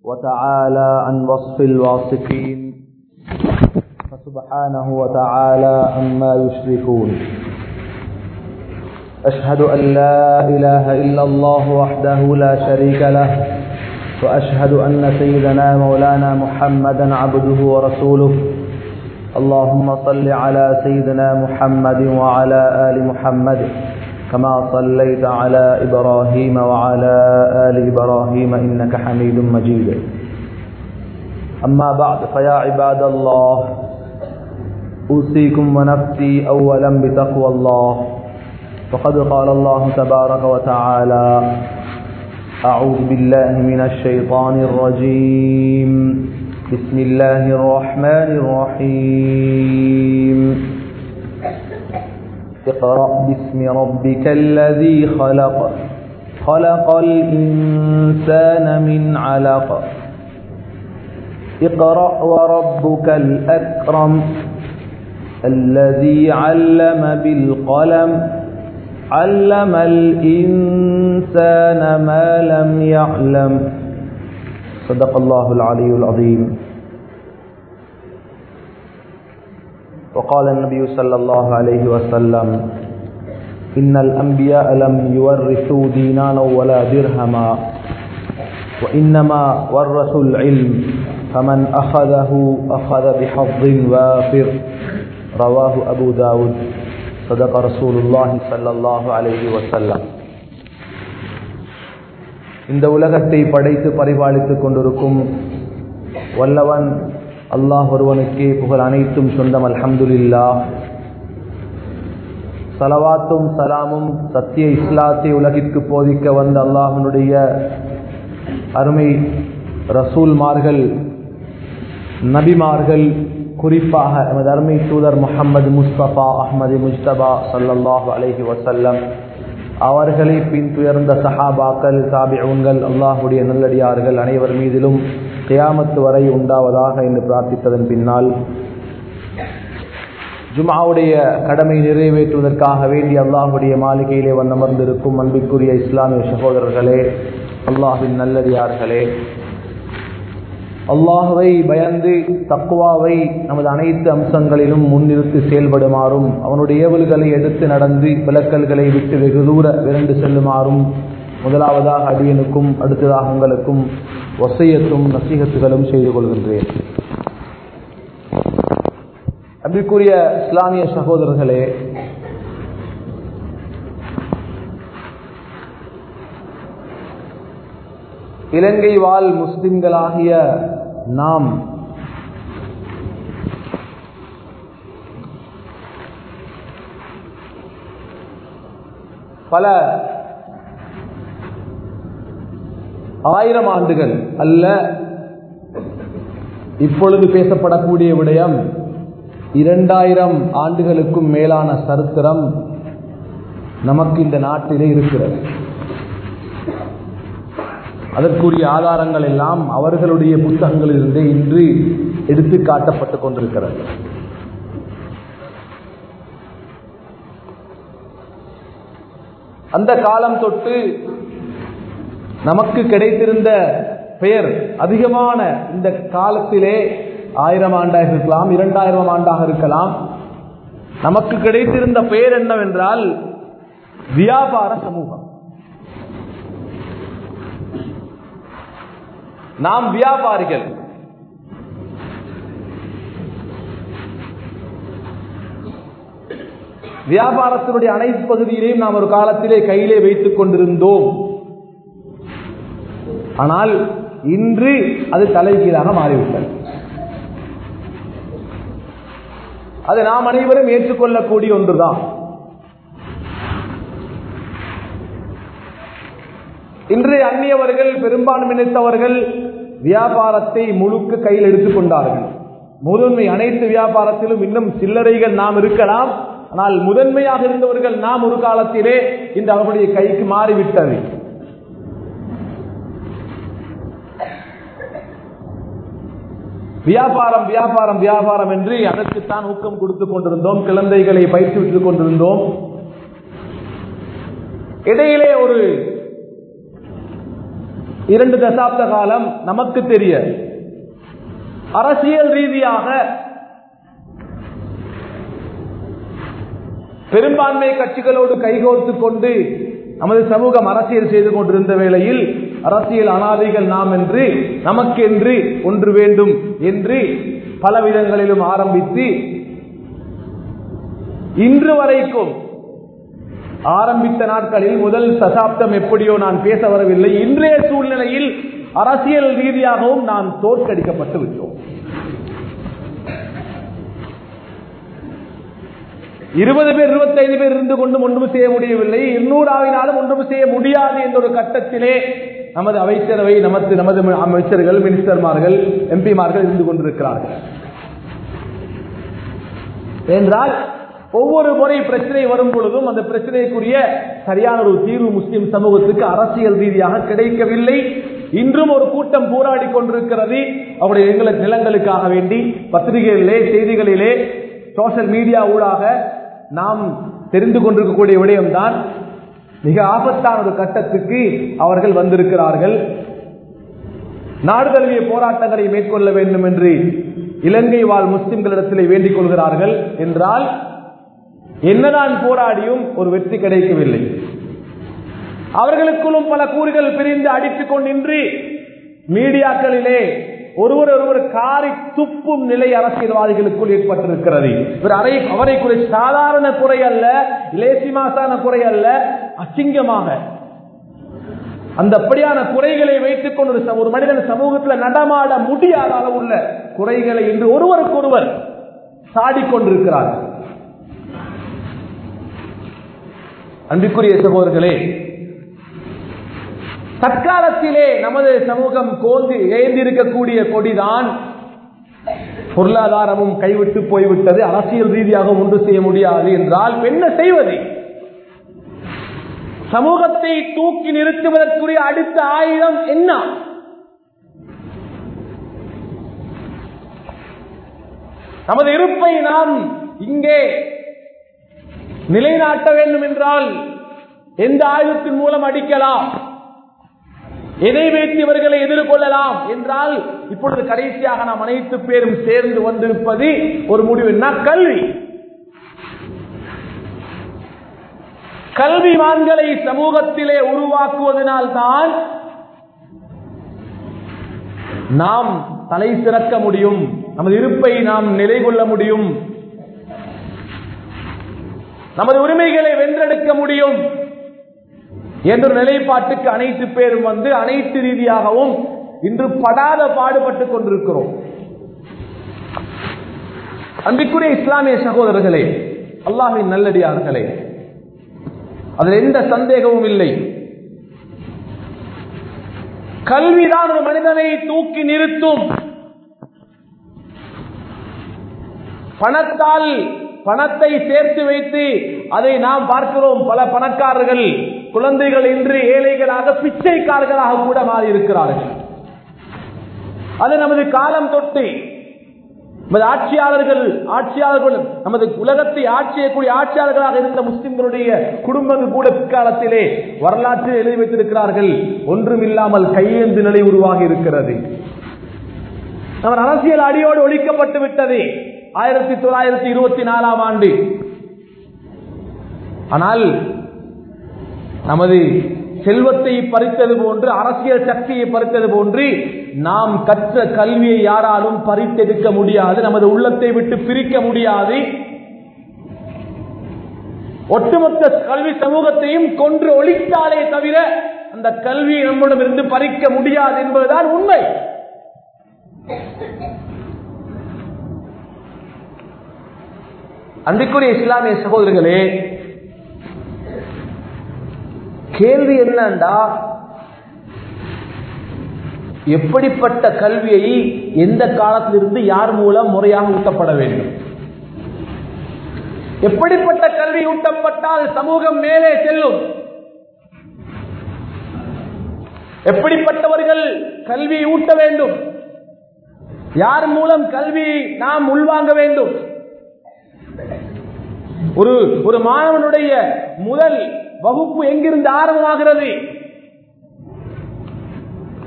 وتعالى عن وصف الواصفين فسبحانه وتعالى عما يشركون أشهد أن لا إله إلا الله وحده لا شريك له وأشهد أن سيدنا مولانا محمدا عبده ورسوله اللهم صل على سيدنا محمد وعلى آل محمد كما صليت على إبراهيم وعلى آل إبراهيم إنك حميد مجيد أما بعد فيا عباد الله أوصيكم ونفسي أولا بتقوى الله فقد قال الله تبارك وتعالى أعوذ بالله من الشيطان الرجيم بسم الله الرحمن الرحيم اقرأ باسم ربك الذي خلق خلق الإنسان من علق اقرأ وربك الأكرم الذي علم بالقلم علم الإنسان ما لم يعلم صدق الله العلي العظيم وقال النبي صلى الله عليه وسلم إن الأنبياء لم يورثوا دينارا ولا درهما وإنما ورثوا العلم فمن أخذه أخذ بحظ وافر رواه أبو داود صدق رسول الله صلى الله عليه وسلم இந்த உலகத்தை படைத்து பரிபாலித்துக் கொண்டிருக்கும் வல்லவன் அல்லாஹ் ஒருவனுக்கே புகழ் அனைத்தும் சொந்தம் அல்ஹம்துலில்லா சலவாத்தும் சலாமும் சத்திய இஸ்லாத்தை உலகிற்கு போதிக்க வந்த அல்லாஹனுடைய அருமை ரசூல்மார்கள் நபிமார்கள் குறிப்பாக எமது அருமை தூதர் முகமது முஸ்தபா அஹமது முஸ்தபா சல்லல்லாஹு அலஹி வசல்லம் அவர்களை பின்துயர்ந்த சஹாபாக்கள் தாபிஉன்கள் அல்லாஹுடைய நல்லடியார்கள் அனைவர் மீதிலும் கியாமத்து வரை உண்டாவதாக என்று பிரார்த்தித்ததன் பின்னால் ஜுமாவுடைய கடமை நிறைவேற்றுவதற்காக வேண்டி அல்லாஹுடைய மாளிகையிலே வந்தமர்ந்திருக்கும் அன்பிற்குரிய இஸ்லாமிய சகோதரர்களே அல்லாஹின் நல்லடியார்களே அல்லாஹுவை பயந்து தக்குவாவை நமது அனைத்து அம்சங்களிலும் முன்னிறுத்தி செயல்படுமாறும் அவனுடைய ஏவல்களை எடுத்து நடந்து விளக்கல்களை விட்டு வெகு தூர விரண்டு செல்லுமாறும் முதலாவதாக அடியனுக்கும் அடுத்ததாக உங்களுக்கும் ஒசையத்தும் நசீகத்துகளும் செய்து கொள்கின்றேன் அன்பிற்குரிய இஸ்லாமிய சகோதரர்களே இலங்கை வாழ் முஸ்லிம்களாகிய நாம் பல ஆயிரம் ஆண்டுகள் அல்ல இப்பொழுது பேசப்படக்கூடிய விடயம் இரண்டாயிரம் ஆண்டுகளுக்கும் மேலான சரித்திரம் நமக்கு இந்த நாட்டிலே இருக்கிறது அதற்குரிய ஆதாரங்கள் எல்லாம் அவர்களுடைய புத்தகங்களிலிருந்து இன்று எடுத்து காட்டப்பட்டுக் கொண்டிருக்கிறது அந்த காலம் தொட்டு நமக்கு கிடைத்திருந்த பெயர் அதிகமான இந்த காலத்திலே ஆயிரம் ஆண்டாக இருக்கலாம் இரண்டாயிரம் ஆண்டாக இருக்கலாம் நமக்கு கிடைத்திருந்த பெயர் என்னவென்றால் வியாபார சமூகம் நாம் வியாபாரிகள் வியாபாரத்தினுடைய அனைத்து பகுதியிலையும் நாம் ஒரு காலத்திலே கையிலே வைத்துக் கொண்டிருந்தோம் ஆனால் இன்று அது தலைகீழாக மாறிவிட்டது அது நாம் அனைவரும் ஏற்றுக்கொள்ளக்கூடிய ஒன்றுதான் இன்று அந்நியவர்கள் பெரும்பான்மையினத்தவர்கள் வியாபாரத்தை முழுக்க கையில் எடுத்துக் கொண்டார்கள் முதன்மை அனைத்து வியாபாரத்திலும் இன்னும் சில்லறைகள் நாம் இருக்கலாம் ஆனால் முதன்மையாக இருந்தவர்கள் நாம் ஒரு காலத்திலே இந்த அவருடைய கைக்கு மாறிவிட்டது வியாபாரம் வியாபாரம் வியாபாரம் என்று அதற்குத்தான் ஊக்கம் கொடுத்துக் கொண்டிருந்தோம் குழந்தைகளை பயிற்றுவித்துக் கொண்டிருந்தோம் இடையிலே ஒரு இரண்டு தசாப்த காலம் நமக்கு தெரிய அரசியல் ரீதியாக பெரும்பான்மை கட்சிகளோடு கைகோர்த்து கொண்டு நமது சமூகம் அரசியல் செய்து கொண்டிருந்த வேளையில் அரசியல் அனாதைகள் நாம் என்று நமக்கென்று ஒன்று வேண்டும் என்று பல விதங்களிலும் ஆரம்பித்து இன்று வரைக்கும் ஆரம்பித்த நாட்களில் முதல் தசாப்தம் எப்படியோ நான் பேச வரவில்லை இன்றைய சூழ்நிலையில் அரசியல் ரீதியாகவும் நாம் தோற்கடிக்கப்பட்டு விட்டோம் இருபது பேர் இருபத்தைந்து பேர் இருந்து கொண்டும் ஒன்றும் செய்ய முடியவில்லை இருநூறு ஆவினாலும் ஒன்றும் செய்ய முடியாது என்ற ஒரு கட்டத்திலே நமது அமைச்சரவை நமது நமது அமைச்சர்கள் மினிஸ்டர்மார்கள் எம்பிமார்கள் இருந்து கொண்டிருக்கிறார்கள் என்றால் ஒவ்வொரு முறை பிரச்சனை வரும் பொழுதும் அந்த பிரச்சனைக்குரிய சரியான ஒரு தீர்வு முஸ்லிம் சமூகத்துக்கு அரசியல் ரீதியாக கிடைக்கவில்லை இன்றும் ஒரு கூட்டம் போராடி கொண்டிருக்கிறது அவருடைய எங்களுக்கு நிலங்களுக்காக வேண்டி பத்திரிகைகளிலே செய்திகளிலே சோசியல் மீடியா ஊடாக நாம் தெரிந்து கொண்டிருக்கக்கூடிய விடயம்தான் மிக ஆபத்தான ஒரு கட்டத்துக்கு அவர்கள் வந்திருக்கிறார்கள் நாடு தழுவிய போராட்டங்களை மேற்கொள்ள வேண்டும் என்று இலங்கை வாழ் முஸ்லிம்களிடத்திலே வேண்டிக் கொள்கிறார்கள் என்றால் என்னதான் போராடியும் ஒரு வெற்றி கிடைக்கவில்லை அவர்களுக்குள்ளும் பல கூறுகள் பிரிந்து அடித்துக் கொண்டின்றி மீடியாக்களிலே ஒருவர் ஒருவர் காரி துப்பும் நிலை அரசியல்வாதிகளுக்குள் ஏற்பட்டிருக்கிறது இவர் அறை அவரை குறை சாதாரண குறை அல்ல லேசிமாசான குறை அல்ல அசிங்கமாக அந்த அப்படியான குறைகளை வைத்துக் கொண்டு ஒரு மனிதன் சமூகத்தில் நடமாட முடியாத அளவுள்ள குறைகளை இன்று ஒருவருக்கொருவர் சாடிக்கொண்டிருக்கிறார் அன்பிற்குரிய சகோதரர்களே தற்காலத்திலே நமது சமூகம் கோந்து ஏந்திருக்கக்கூடிய கொடிதான் பொருளாதாரமும் கைவிட்டு போய்விட்டது அரசியல் ரீதியாக ஒன்று செய்ய முடியாது என்றால் என்ன செய்வது சமூகத்தை தூக்கி நிறுத்துவதற்குரிய அடுத்த ஆயுதம் என்ன நமது இருப்பை நாம் இங்கே நிலைநாட்ட வேண்டும் என்றால் எந்த ஆயுதத்தின் மூலம் அடிக்கலாம் எதை வைத்து இவர்களை எதிர்கொள்ளலாம் என்றால் இப்பொழுது கடைசியாக நாம் அனைத்து பேரும் சேர்ந்து வந்திருப்பது ஒரு முடிவு என்ன கல்வி கல்விமான்களை சமூகத்திலே உருவாக்குவதனால் தான் நாம் தலை சிறக்க முடியும் நமது இருப்பை நாம் நிலை கொள்ள முடியும் நமது உரிமைகளை வென்றெடுக்க முடியும் என்ற நிலைப்பாட்டுக்கு அனைத்து பேரும் வந்து அனைத்து ரீதியாகவும் இன்று படாத பாடுபட்டுக் கொண்டிருக்கிறோம் அன்பிற்குரிய இஸ்லாமிய சகோதரர்களே அல்லாஹின் நல்லடியார்களே அதில் எந்த சந்தேகமும் இல்லை கல்விதான் ஒரு மனிதனை தூக்கி நிறுத்தும் பணத்தால் பணத்தை சேர்த்து வைத்து அதை நாம் பார்க்கிறோம் பல பணக்காரர்கள் குழந்தைகள் இன்று ஏழைகளாக பிச்சைக்காரர்களாக கூட மாறி இருக்கிறார்கள் அது நமது காலம் தொட்டு நமது ஆட்சியாளர்கள் ஆட்சியாளர்கள் நமது உலகத்தை ஆட்சி செய்யக்கூடிய ஆட்சியாளர்களாக இருந்த முஸ்லிம்களுடைய குடும்பங்கள் கூட பிற்காலத்திலே வரலாற்றில் எழுதி வைத்திருக்கிறார்கள் ஒன்றும் இல்லாமல் கையேந்து நிலை உருவாகி இருக்கிறது அவர் அரசியல் அடியோடு ஒழிக்கப்பட்டு விட்டது ஆயிரத்தி தொள்ளாயிரத்தி இருபத்தி நாலாம் ஆண்டு ஆனால் நமது செல்வத்தை பறித்தது போன்று அரசியல் சக்தியை பறித்தது போன்று நாம் கற்ற கல்வியை யாராலும் பறித்தெடுக்க முடியாது நமது உள்ளத்தை விட்டு பிரிக்க முடியாது ஒட்டுமொத்த கல்வி சமூகத்தையும் கொன்று ஒழித்தாலே தவிர அந்த கல்வியை நம்மிடம் இருந்து பறிக்க முடியாது என்பதுதான் உண்மை அன்றைக்குரிய இஸ்லாமிய சகோதரர்களே கேள்வி என்னண்டா எப்படிப்பட்ட கல்வியை எந்த காலத்திலிருந்து யார் மூலம் முறையாக ஊட்டப்பட வேண்டும் எப்படிப்பட்ட கல்வி ஊட்டப்பட்டால் சமூகம் மேலே செல்லும் எப்படிப்பட்டவர்கள் கல்வி ஊட்ட வேண்டும் யார் மூலம் கல்வி நாம் உள்வாங்க வேண்டும் ஒரு ஒரு மாணவனுடைய முதல் வகுப்பு எங்கிருந்து ஆரம்பமாகிறது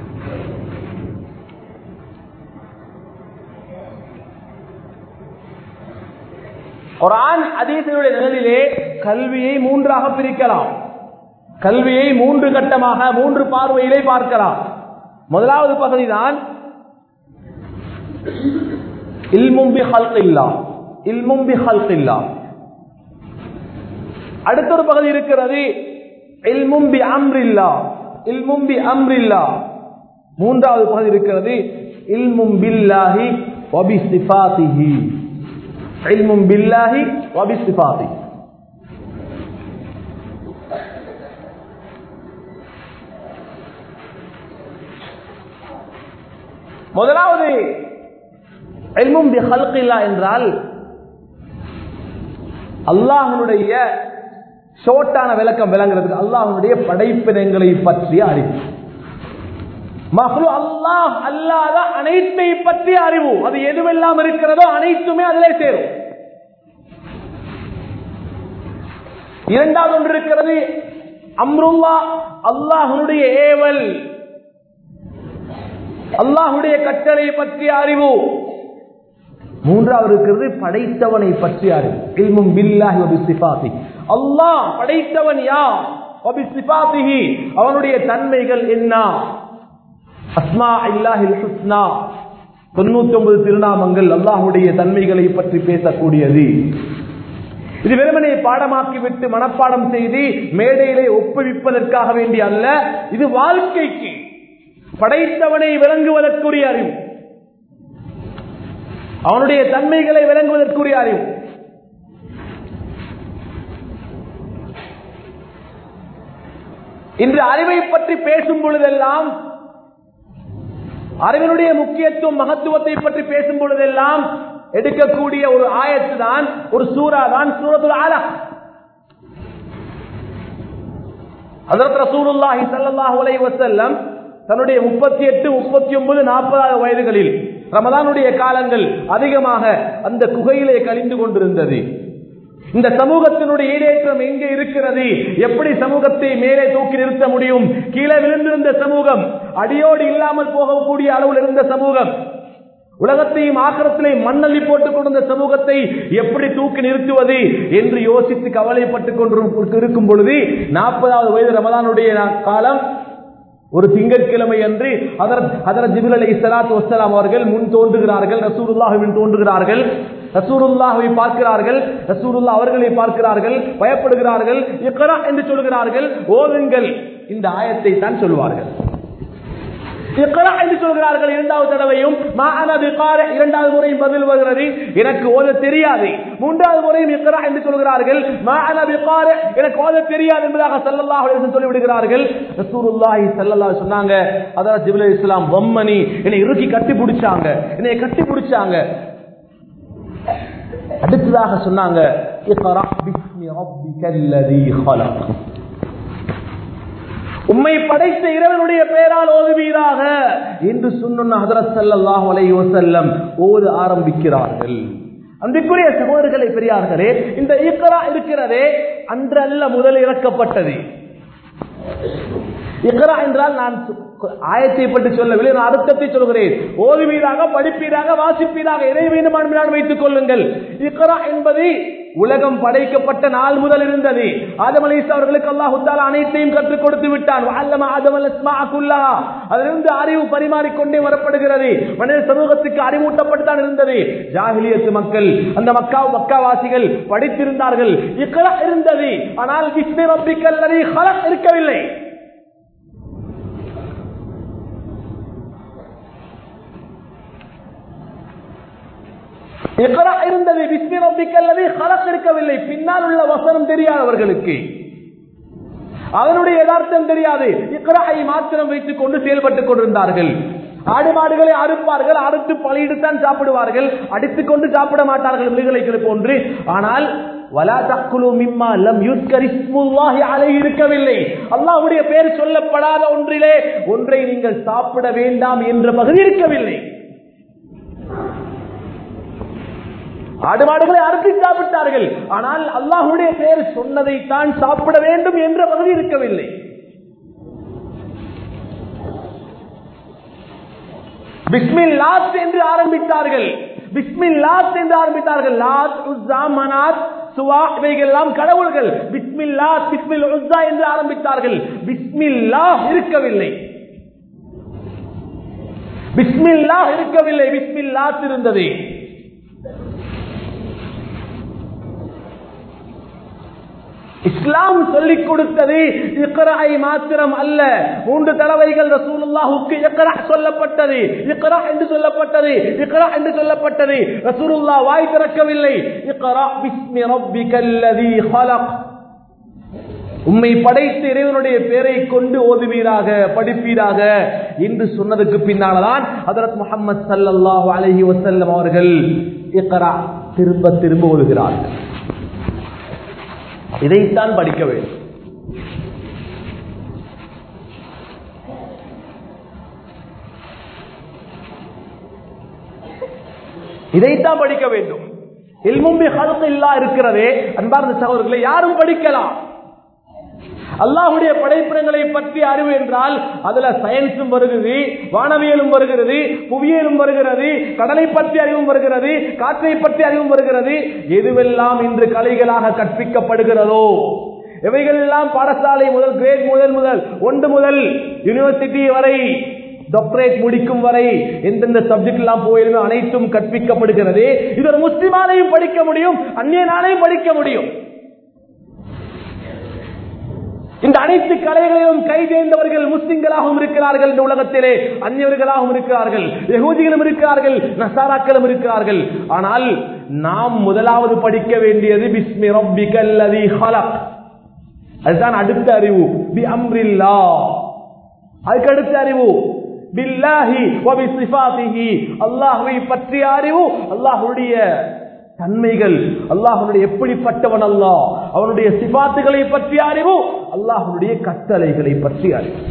குரான் அதீசனுடைய நிழலிலே கல்வியை மூன்றாக பிரிக்கலாம் கல்வியை மூன்று கட்டமாக மூன்று பார்வையிலே பார்க்கலாம் முதலாவது பகுதிதான் இல்மும்பி ஹல்கில்லா இல்மும்பி ஹல்கில்லா அடுத்த ஒரு பகுதி இருக்கிறது இல்மும்பி அம்ரில்லா இல்மும்பி அம்ரில்லா மூன்றாவது பகுதி இருக்கிறது இல்மும் பில்லாஹி வபி சிஃபாத்திஹி இல்மும் பில்லாஹி வபி சிஃபாத்தி முதலாவது இல்மும் பி ஹல்கில்லா என்றால் அல்லாஹனுடைய ஷோட்டான விளக்கம் விளங்குறதுக்கு அல்லாஹனுடைய படைப்பினங்களை பற்றிய அறிவு மகளு அல்லாஹ் அல்லாத அனைத்தை பற்றிய அறிவு அது எதுவெல்லாம் இருக்கிறதோ அனைத்துமே அதிலே சேரும் இரண்டாவது ஒன்று இருக்கிறது அம்ருல்லா அல்லாஹனுடைய ஏவல் அல்லாஹுடைய கட்டளை பற்றிய அறிவு மூன்றாவது இருக்கிறது படைத்தவனை பற்றிய அறிவு இல்மும் பில்லாஹி வபி சிஃபாத்தி அல்லாஹ் படைத்தவன் யா வபி சிஃபாத்திஹி அவனுடைய தன்மைகள் என்ன அஸ்மா இல்லாஹில் ஹுஸ்னா தொண்ணூத்தி ஒன்பது திருநாமங்கள் அல்லாஹுடைய தன்மைகளை பற்றி பேசக்கூடியது இது வெறுமனை பாடமாக்கி விட்டு மனப்பாடம் செய்து மேடையிலே ஒப்புவிப்பதற்காக வேண்டிய அல்ல இது வாழ்க்கைக்கு படைத்தவனை விளங்குவதற்குரிய அறிவு அவனுடைய தன்மைகளை விளங்குவதற்குரிய அறிவு இன்று அறிவை பற்றி பேசும் பொழுதெல்லாம் அறிவினுடைய முக்கியத்துவம் மகத்துவத்தை பற்றி பேசும் பொழுதெல்லாம் எடுக்கக்கூடிய ஒரு ஆயத்து தான் ஒரு சூறா தான் சூரத்துல் ஆலா அதற்கு ரசூலுல்லாஹி ஸல்லல்லாஹு அலைஹி வஸல்லம் தன்னுடைய முப்பத்தி எட்டு முப்பத்தி ஒன்பது நாற்பதாவது வயதுகளில் ரமதானுடைய காலங்கள் அதிகமாக அந்த குகையிலே கழிந்து கொண்டிருந்தது இந்த சமூகத்தினுடைய ஈடேற்றம் எங்கே இருக்கிறது எப்படி சமூகத்தை மேலே தூக்கி நிறுத்த முடியும் கீழே விழுந்திருந்த சமூகம் அடியோடு இல்லாமல் போகக்கூடிய அளவில் இருந்த சமூகம் உலகத்தையும் ஆக்கிரத்திலே மண்ணள்ளி போட்டுக் கொண்டிருந்த சமூகத்தை எப்படி தூக்கி நிறுத்துவது என்று யோசித்து கவலைப்பட்டுக் கொண்டு இருக்கும் பொழுது நாற்பதாவது வயது ரமதானுடைய காலம் ஒரு திங்கட்கிழமை அன்று அதர் ஜிபில் அலி இஸ்லாத்து வசலாம் அவர்கள் முன் தோன்றுகிறார்கள் ரசூருல்லாஹுவின் தோன்றுகிறார்கள் ரசூருல்லாஹை பார்க்கிறார்கள் ரசூருல்லா அவர்களை பார்க்கிறார்கள் பயப்படுகிறார்கள் இக்கரா என்று சொல்கிறார்கள் ஓதுங்கள் இந்த ஆயத்தை தான் சொல்வார்கள் இக்ரா என்று சொல்கிறார்கள் இரண்டாவது தடவையும் இரண்டாவது முறையும் பதில் வருகிறது எனக்கு ஓத தெரியாது மூன்றாவது முறையும் இக்ரா என்று சொல்கிறார்கள் எனக்கு ஓத தெரியாது என்பதாக சல்லல்லாஹு சொல்லிவிடுகிறார்கள் ரசூலுல்லாஹி ஸல்லல்லாஹு சொன்னாங்க அதாவது ஜிப்ரீல் இஸ்லாம் வம்மனி என்னை இறுக்கி கட்டி பிடிச்சாங்க என்னை கட்டி பிடிச்சாங்க அடுத்ததாக சொன்னாங்க இக்ரா பிஸ்மி ரப்பிக்கல்லதீ ஹலக் உம்மை படைத்த இறைவனுடைய பெயரால் ஓதுவீராக என்று சொன்ன ஹதரத் ஸல்லல்லாஹு அலைஹி வஸல்லம் ஓத ஆரம்பிக்கிறார்கள் அன்பிற்குரிய சகோதரர்களை பெரியார்களே இந்த இக்ரா இருக்கிறதே அன்றல்ல முதல் இறக்கப்பட்டது இக்ரா என்றால் நான் ஆயத்தை பற்றி சொல்லவில்லை நான் அர்த்தத்தை சொல்கிறேன் ஓதுவீராக படிப்பீராக வாசிப்பீராக எதை வேண்டுமானால் வைத்துக் கொள்ளுங்கள் இக்ரா என்பது உலகம் படைக்கப்பட்ட நாள் முதல் இருந்தது ஆதம் அலிஸ் அவர்களுக்கு அல்லாஹு தாலா அனைத்தையும் கற்றுக் கொடுத்து விட்டான் அதிலிருந்து அறிவு பரிமாறிக்கொண்டே வரப்படுகிறது மனித சமூகத்துக்கு அறிவூட்டப்பட்டுதான் இருந்தது ஜாகிலியத்து மக்கள் அந்த மக்கா மக்காவாசிகள் படித்திருந்தார்கள் இக்கலா இருந்தது ஆனால் விஸ்மே ரப்பிக்கல் இருக்கவில்லை இருந்தது விஸ்மி ரப்பிக்கல்லது ஹலக் இருக்கவில்லை பின்னால் உள்ள வசனம் தெரியாதவர்களுக்கு அதனுடைய யதார்த்தம் தெரியாது இக்ராயை மாத்திரம் வைத்துக் கொண்டு செயல்பட்டுக் கொண்டிருந்தார்கள் ஆடு மாடுகளை அறுப்பார்கள் அறுத்து பழியிட்டுத்தான் சாப்பிடுவார்கள் அடித்துக் கொண்டு சாப்பிட மாட்டார்கள் மிருகலைகளை போன்று ஆனால் இருக்கவில்லை அல்லாஹுடைய பெயர் சொல்லப்படாத ஒன்றிலே ஒன்றை நீங்கள் சாப்பிட வேண்டாம் என்ற பகுதி இருக்கவில்லை ஆடு மாடுகளை அறுத்து சாப்பிட்டார்கள் ஆனால் அல்லாஹுடைய பெயர் சொன்னதை தான் சாப்பிட வேண்டும் என்ற பகுதி இருக்கவில்லை பிஸ்மில் லாத் என்று ஆரம்பித்தார்கள் பிஸ்மில்லாத் என்று ஆரம்பித்தார்கள் லாத் உஸ்ஸா மனாத் சுவா இவைகள் எல்லாம் கடவுள்கள் பிஸ்மில்லா பிஸ்மில் உஸ்ஸா என்று ஆரம்பித்தார்கள் பிஸ்மில்லா இருக்கவில்லை பிஸ்மில்லா இருக்கவில்லை பிஸ்மில்லாத் இருந்தது இஸ்லாம் சொல்லிக் கொடுத்தது இக்ராய் மாத்திரம் அல்ல மூன்று தடவைகள் ரசூலுல்லாஹுக்கு இக்ரா சொல்லப்பட்டது இக்ரா என்று சொல்லப்பட்டது இக்ரா என்று சொல்லப்பட்டது ரசூலுல்லா வாய் திறக்கவில்லை இக்ரா பிஸ்மி ரப்பிகல்லதி ஹலக் உம்மை படைத்த இறைவனுடைய பேரை கொண்டு ஓதுவீராக படிப்பீராக என்று சொன்னதுக்கு பின்னால்தான் ஹதரத் முகமது சல்லல்லாஹு அலைஹி வஸல்லம் அவர்கள் இக்ரா திரும்ப திரும்ப ஓதுகிறார்கள் இதைத்தான் படிக்க வேண்டும் இதைத்தான் படிக்க வேண்டும் இல்மும்பி ஹல்கு இல்லா இருக்கிறதே அன்பார்ந்த சகோதரர்களை யாரும் படிக்கலாம் அல்லாஹுடைய படைப்பிடங்களை பற்றி அறிவு என்றால் அதுல சயின்ஸும் வருகிறது வானவியலும் வருகிறது புவியியலும் வருகிறது கடலை பற்றி அறிவும் வருகிறது காற்றை பற்றி அறிவும் வருகிறது எதுவெல்லாம் இன்று கலைகளாக கற்பிக்கப்படுகிறதோ இவைகள் எல்லாம் பாடசாலை முதல் கிரேட் முதல் முதல் ஒன்று முதல் யூனிவர்சிட்டி வரை டாக்டரேட் முடிக்கும் வரை எந்தெந்த சப்ஜெக்ட் எல்லாம் போயிருந்தோ அனைத்தும் கற்பிக்கப்படுகிறது இது ஒரு முஸ்லிமாலையும் படிக்க முடியும் அந்நியனாலையும் படிக்க முடியும் இந்த அனைத்து கலைகளையும் கை தேர்ந்தவர்கள் முஸ்லிம்களாகவும் இருக்கிறார்கள் இந்த உலகத்திலே அந்நியவர்களாகவும் இருக்கிறார்கள் யகூதிகளும் இருக்கிறார்கள் நசாராக்களும் இருக்கிறார்கள் ஆனால் நாம் முதலாவது படிக்க வேண்டியது பிஸ்மி ரப்பிகல்லதி ஹலக் அதுதான் அடுத்த அறிவு பி அம்ரில்லா அதுக்கு அடுத்த அறிவு பில்லாஹி வபி சிஃபாத்திஹி அல்லாஹ்வை பற்றிய அறிவு அல்லாஹ்வுடைய தன்மைகள் அல்லாஹனுடைய எப்படிப்பட்டவன் அல்லாஹ் அவனுடைய சிபாத்துகளை பற்றிய அறிவு அல்லாஹனுடைய கட்டளைகளை பற்றிய அறிவு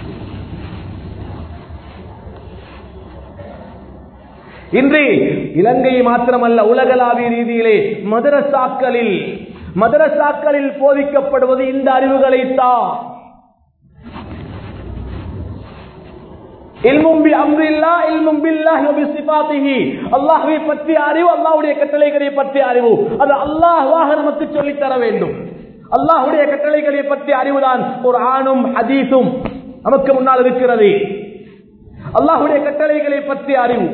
இன்று இலங்கை மாத்திரமல்ல உலகளாவிய ரீதியிலே மதரசாக்களில் மதரசாக்களில் போதிக்கப்படுவது இந்த அறிவுகளைத்தான் அல்லாஹுவை பற்றிய அறிவு அல்லாஹுடைய கட்டளைகளை பற்றிய அறிவு அது அல்லாஹாக நமக்கு சொல்லித் தர வேண்டும் அல்லாஹுடைய கட்டளைகளை பற்றிய அறிவுதான் ஒரு ஆணும் ஹதீஸும் நமக்கு முன்னால் இருக்கிறது அல்லாஹுடைய கட்டளைகளை பற்றிய அறிவு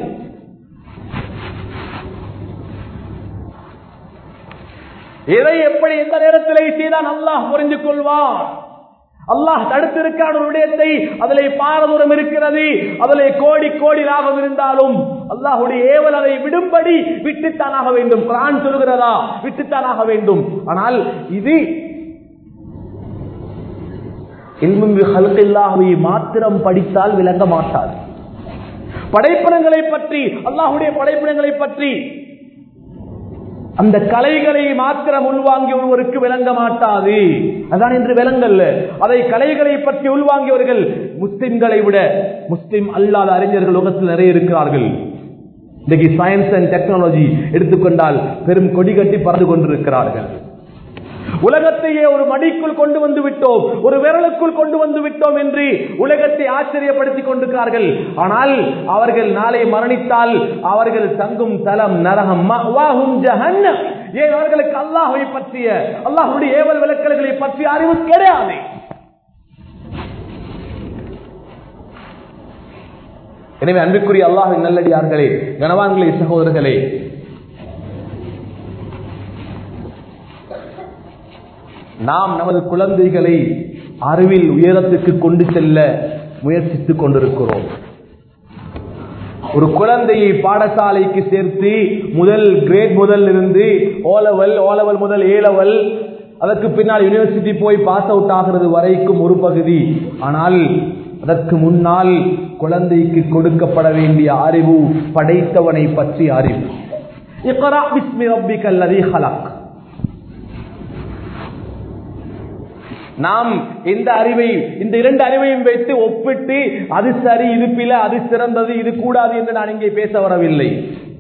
எதை எப்படி எந்த நேரத்திலே செய்தான் அல்லாஹ் புரிந்து கொள்வான் அல்லாஹ் தடுத்திருக்கான ஒரு விடயத்தை அதிலே பாரதூரம் இருக்கிறது அதிலே கோடி கோடி லாபம் இருந்தாலும் அல்லாஹுடைய ஏவல் அதை விடும்படி விட்டுத்தானாக வேண்டும் குரான் சொல்கிறதா விட்டுத்தானாக வேண்டும் ஆனால் இது ஹல்கில்லாஹுவை மாத்திரம் படித்தால் விளங்க மாட்டார் படைப்பினங்களை பற்றி அல்லாஹுடைய படைப்பினங்களை பற்றி அந்த கலைகளை மாத்திரம் உள்வாங்கி ஒருவருக்கு விளங்க மாட்டாது அதான் என்று விளங்கல்ல அதை கலைகளை பற்றி உள்வாங்கியவர்கள் முஸ்லிம்களை விட முஸ்லிம் அல்லாத அறிஞர்கள் உலகத்தில் நிறைய இருக்கிறார்கள் இன்னைக்கு சயின்ஸ் அண்ட் டெக்னாலஜி எடுத்துக்கொண்டால் பெரும் கொடி கட்டி பறந்து கொண்டிருக்கிறார்கள் உலகத்தையே ஒரு மடிக்குள் கொண்டு வந்து விட்டோம் ஒரு விரலுக்குள் கொண்டு வந்து விட்டோம் என்று உலகத்தை ஆச்சரியப்படுத்திக் கொண்டிருக்கிறார்கள் ஆனால் அவர்கள் நாளை மரணித்தால் அவர்கள் தங்கும் தலம் நரகம் ஜஹன்னம் ஏன் அவர்களுக்கு அல்லாஹை பற்றிய அல்லாஹுடைய ஏவல் விளக்கல்களை பற்றிய அறிவு கிடையாது எனவே அன்புக்குரிய அல்லாஹின் நல்லடியார்களே கனவான்களே சகோதரர்களே நாம் நமது குழந்தைகளை அறிவில் உயரத்துக்கு கொண்டு செல்ல முயற்சித்துக் கொண்டிருக்கிறோம் ஒரு குழந்தையை பாடசாலைக்கு சேர்த்து முதல் கிரேட் முதல் இருந்து ஓலவல் ஓலவல் முதல் ஏலவல் அதற்கு பின்னால் யூனிவர்சிட்டி போய் பாஸ் அவுட் ஆகிறது வரைக்கும் ஒரு பகுதி ஆனால் அதற்கு முன்னால் குழந்தைக்கு கொடுக்கப்பட வேண்டிய அறிவு படைத்தவனை பற்றி அறிவு இக்ரா பிஸ்மி ரப்பிக்கல் லதீ ஹலக் நாம் இந்த அறிவை இந்த இரண்டு அறிவையும் வைத்து ஒப்பிட்டு அது சரி இது பில அது சிறந்தது இது கூடாது என்று நான் இங்கே பேச வரவில்லை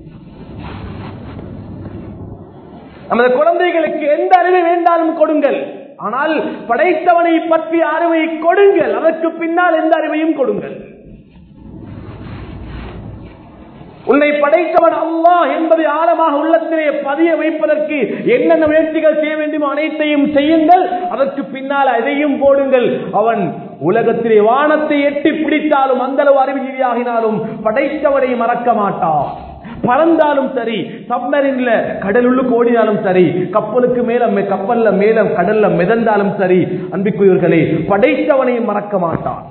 நமது குழந்தைகளுக்கு எந்த அறிவை வேண்டாலும் கொடுங்கள் ஆனால் படைத்தவனை பற்றிய அறிவை கொடுங்கள் அதற்கு பின்னால் எந்த அறிவையும் கொடுங்கள் உன்னை படைத்தவன் அல்லாஹ் என்பதை ஆழமாக உள்ளத்திலே பதிய வைப்பதற்கு என்னென்ன முயற்சிகள் செய்ய வேண்டுமோ அனைத்தையும் செய்யுங்கள் அதற்கு பின்னால் எதையும் போடுங்கள் அவன் உலகத்திலே வானத்தை எட்டி பிடித்தாலும் அந்த அளவு அறிவியலாகினாலும் படைத்தவனை மறக்க மாட்டான் பறந்தாலும் சரி சப்மரின்ல கடலுள்ளுக்கு ஓடினாலும் சரி கப்பலுக்கு மேல கப்பல்ல மேல கடல்ல மிதந்தாலும் சரி அன்பிக்குரியவர்களே படைத்தவனையும் மறக்க மாட்டான்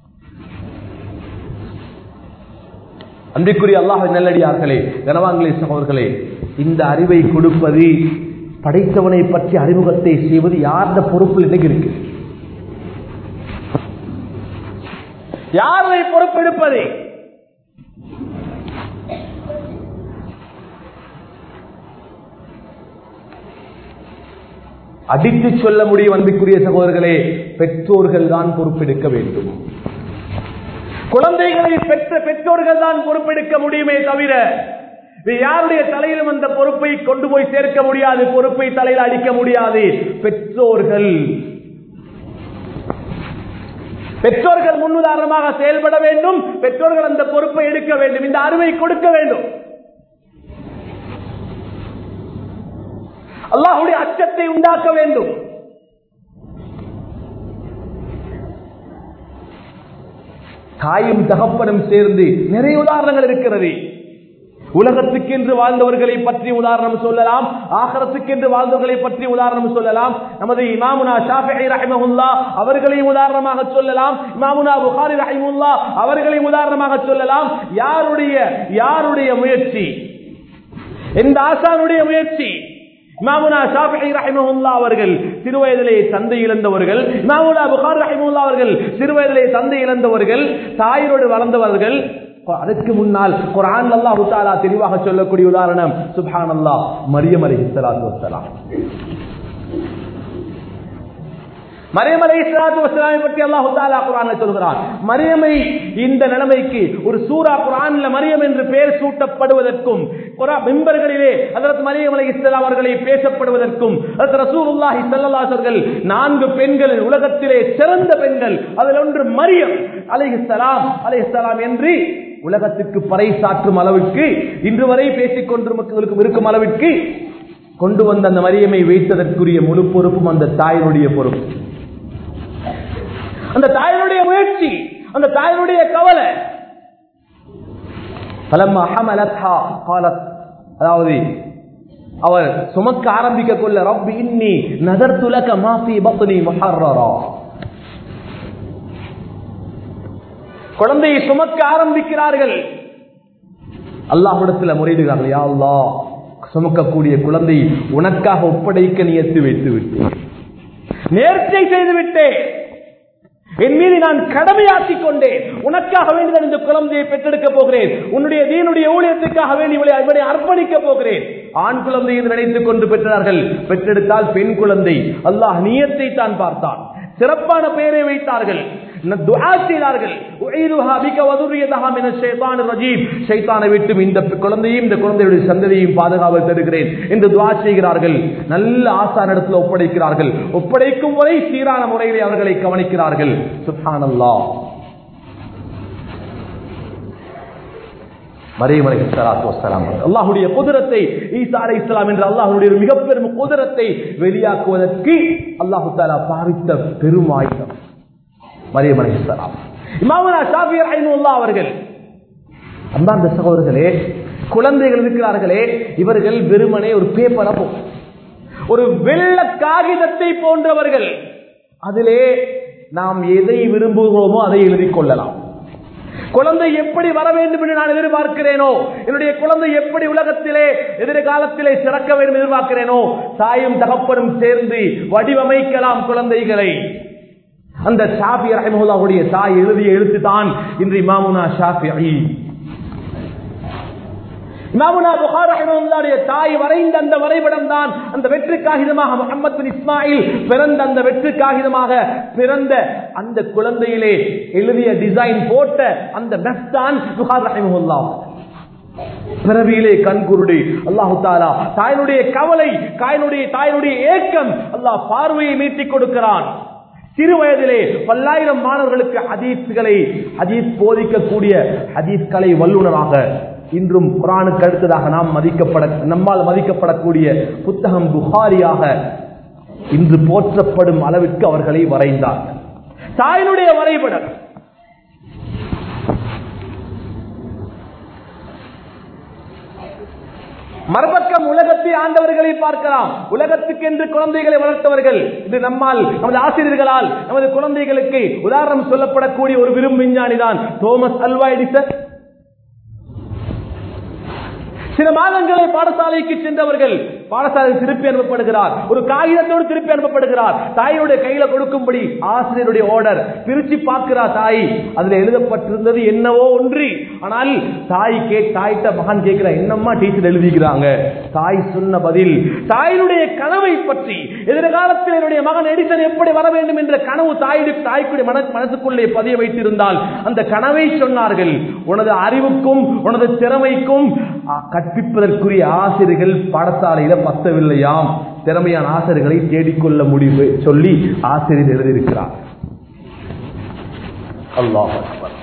அன்பிற்குரிய அல்லாஹ் நல்லடியார்களே கனவாங்களே சகோதர்களே இந்த அறிவை கொடுப்பது படைத்தவனை பற்றி அறிமுகத்தை செய்வது யாருடைய பொறுப்பில் இன்னைக்கு இருக்கு யாரை பொறுப்பெடுப்பது அடித்து சொல்ல முடியும் அன்பிற்குரிய சகோதரர்களே பெற்றோர்கள் தான் பொறுப்பெடுக்க வேண்டும் குழந்தைகளை பெற்ற பெற்றோர்கள் தான் பொறுப்பெடுக்க முடியுமே தவிர யாருடைய தலையிலும் அந்த பொறுப்பை கொண்டு போய் சேர்க்க முடியாது பொறுப்பை தலையில் அடிக்க முடியாது பெற்றோர்கள் பெற்றோர்கள் முன்னுதாரணமாக செயல்பட வேண்டும் பெற்றோர்கள் அந்த பொறுப்பை எடுக்க வேண்டும் இந்த அறிவை கொடுக்க வேண்டும் அல்லாஹுடைய அச்சத்தை உண்டாக்க வேண்டும் தாயும் தகப்பனும் சேர்ந்து நிறைய உதாரணங்கள் இருக்கிறது உலகத்துக்கென்று வாழ்ந்தவர்களை பற்றி உதாரணம் சொல்லலாம் ஆகரத்துக்கென்று வாழ்ந்தவர்களை பற்றி உதாரணம் சொல்லலாம் நமது இமாமுனா ஷாஃபி ரஹிமஹுல்லா அவர்களையும் உதாரணமாக சொல்லலாம் இமாமுனா புகாரி ரஹிமுல்லா அவர்களையும் உதாரணமாக சொல்லலாம் யாருடைய யாருடைய முயற்சி எந்த ஆசானுடைய முயற்சி இமாமுனா ஷாஃபி ரஹிமஹுல்லா அவர்கள் சிறுவயதிலே தந்தை இழந்தவர்கள் இமாமுனா புகார் ரஹிமுல்லா அவர்கள் சிறுவயதிலே தந்தை இழந்தவர்கள் தாயரோடு வளர்ந்தவர்கள் அதற்கு முன்னால் குரான் அல்லாஹு தாலா தெளிவாக சொல்லக்கூடிய உதாரணம் சுபான் அல்லா மரியம் அலி இஸ்லாத்து வசலாம் மரியம் அலை இஸ்லாத்து வசலாமை பற்றி அல்லாஹு தாலா குரான் சொல்கிறான் மரியமை இந்த நிலைமைக்கு ஒரு சூரா குரான்ல மரியம் என்று பெயர் சூட்டப்படுவதற்கும் மெம்பர்களிலே அதற்கு மரியம் அலை இஸ்லாம் அவர்களை பேசப்படுவதற்கும் ரசூலுல்லாஹி ஸல்லல்லாஹு நான்கு பெண்கள் உலகத்திலே சிறந்த பெண்கள் அதில் ஒன்று மரியம் அலைஹிஸ்ஸலாம் அலைஹிஸ்ஸலாம் என்று உலகத்திற்கு பறைசாற்றும் அளவுக்கு இன்று வரை பேசிக் கொண்டிருக்கும் இருக்கும் அளவிற்கு கொண்டு வந்த அந்த மரியமை வைத்ததற்குரிய முழு பொறுப்பும் அந்த தாயினுடைய பொறுப்பு அந்த தாயினுடைய முயற்சி அந்த தாயினுடைய கவலை பலம்மா ஹமலத்ஹா காலத் அதாவது அவர் சுமக்க ஆரம்பிக்க கொள்ள ரப்பி இன்னி நதர் துலக மாஃபி பத்னி முஹர்ரரா குழந்தையை சுமக்க ஆரம்பிக்கிறார்கள் அல்லாஹ்விடத்தில் முறையிடுகிறார்கள் யா அல்லாஹ் சுமக்கக்கூடிய குழந்தை உனக்காக ஒப்படைக்க நியத்து வைத்து விட்டேன் நேர்ச்சை செய்து விட்டேன் என் மீது நான் கடமையாக்கிக் கொண்டேன் உனக்காக வேண்டிதான் இந்த குழந்தையை பெற்றெடுக்க போகிறேன் உன்னுடைய தீனுடைய ஊழியத்துக்காக வேண்டி இவளை இவனை அர்ப்பணிக்க போகிறேன் ஆண் குழந்தை என்று நினைத்துக் கொண்டு பெற்றார்கள் பெற்றெடுத்தால் பெண் குழந்தை அல்லாஹ் நியத்தை தான் பார்த்தான் சிறப்பான பெயரை வைத்தார்கள் செய்தார்கள் விட்டும் இந்த குழந்தையும் இந்த குழந்தையுடைய சந்ததியையும் பாதுகாவல் தருகிறேன் என்று துவா செய்கிறார்கள் நல்ல ஆசான் இடத்துல ஒப்படைக்கிறார்கள் ஒப்படைக்கும் வரை சீரான முறையிலே அவர்களை கவனிக்கிறார்கள் சுல்தானல்லா அல்லாஹுடைய குதிரத்தை ஈசா அலை இஸ்லாம் என்ற அல்லாஹுடைய மிகப்பெரும் குதிரத்தை வெளியாக்குவதற்கு அல்லாஹு தாலா பாவித்த பெரும் ஆயுதம் மரியம் அலை இஸ்லாம் இமாமனா ஷாபியர் ஐநூல்லா அவர்கள் அந்தாந்த சகோதரர்களே குழந்தைகள் இருக்கிறார்களே இவர்கள் வெறுமனே ஒரு பேப்பரை ஒரு வெள்ள காகிதத்தை போன்றவர்கள் அதிலே நாம் எதை விரும்புகிறோமோ அதை எழுதி கொள்ளலாம் குழந்தை எப்படி வர வேண்டும் என்று நான் எதிர்பார்க்கிறேனோ என்னுடைய குழந்தை எப்படி உலகத்திலே எதிர்காலத்திலே சிறக்க வேண்டும் எதிர்பார்க்கிறேனோ தாயும் தகப்பனும் சேர்ந்து வடிவமைக்கலாம் குழந்தைகளை அந்த ஷாஃபி ரஹமுல்லாவுடைய தாய் எழுதிய எழுத்து தான் இன்று இமாமுனா ஷாஃபி இமாமுனா புகார் ரஹமுல்லாவுடைய தாய் வரைந்த அந்த வரைபடம் தான் அந்த வெற்றி காகிதமாக முகமது பின் இஸ்மாயில் பிறந்த அந்த வெற்றி காகிதமாக பிறந்த அந்த குழந்தையிலே எழுதிய டிசைன் போட்ட அந்த மெஸ்தான் புகார் ரஹமுல்லா பிறவியிலே கண்குருடி அல்லாஹு தாலா தாயினுடைய கவலை தாயினுடைய தாயினுடைய ஏக்கம் அல்லாஹ் பார்வையை நீட்டிக் கொடுக்கிறான் சிறு வயதிலே பல்லாயிரம் மாணவர்களுக்கு ஹதீஸ்களை ஹதீஸ் போதிக்கக்கூடிய ஹதீஸ் கலை வல்லுநராக இன்றும் குரானுக்கு அடுத்ததாக நாம் மதிக்கப்பட நம்மால் மதிக்கப்படக்கூடிய புத்தகம் புகாரியாக இன்று போற்றப்படும் அளவிற்கு அவர்களை வரைந்தார்கள் தாயினுடைய வரைபடம் மறுபக்கம் உலகத்தை ஆண்டவர்களை பார்க்கலாம் உலகத்துக்கு என்று குழந்தைகளை வளர்த்தவர்கள் இது நம்மால் நமது ஆசிரியர்களால் நமது குழந்தைகளுக்கு உதாரணம் சொல்லப்படக்கூடிய ஒரு விரும் விஞ்ஞானி தான் தோமஸ் அல்வா எடிசன் சில மாதங்களை பாடசாலைக்கு சென்றவர்கள் பாடசாலை திருப்பி அனுப்பப்படுகிறார் ஒரு காகிதத்தோடு திருப்பி அனுப்பப்படுகிறார் தாயினுடைய கையில கொடுக்கும்படி ஆசிரியருடைய ஆர்டர் பிரிச்சு பார்க்கிறார் தாய் அதுல எழுதப்பட்டிருந்தது என்னவோ ஒன்று ஆனால் தாய் கே தாய்கிட்ட மகன் கேட்கிற என்னம்மா டீச்சர் எழுதிக்கிறாங்க தாய் சொன்ன பதில் தாயினுடைய கனவை பற்றி எதிர்காலத்தில் என்னுடைய மகன் எடிசன் எப்படி வர வேண்டும் என்ற கனவு தாயுடைய தாய்க்குடைய மன மனசுக்குள்ளே பதிய வைத்திருந்தால் அந்த கனவை சொன்னார்கள் உனது அறிவுக்கும் உனது திறமைக்கும் கற்பிப்பதற்குரிய ஆசிரியர்கள் பாடசாலையில பத்தவில்லையாம் திறமையான ஆசிரியர்களை தேடிக்கொள்ள முடிவு சொல்லி ஆசிரியர் எழுதியிருக்கிறார் அல்லாஹ்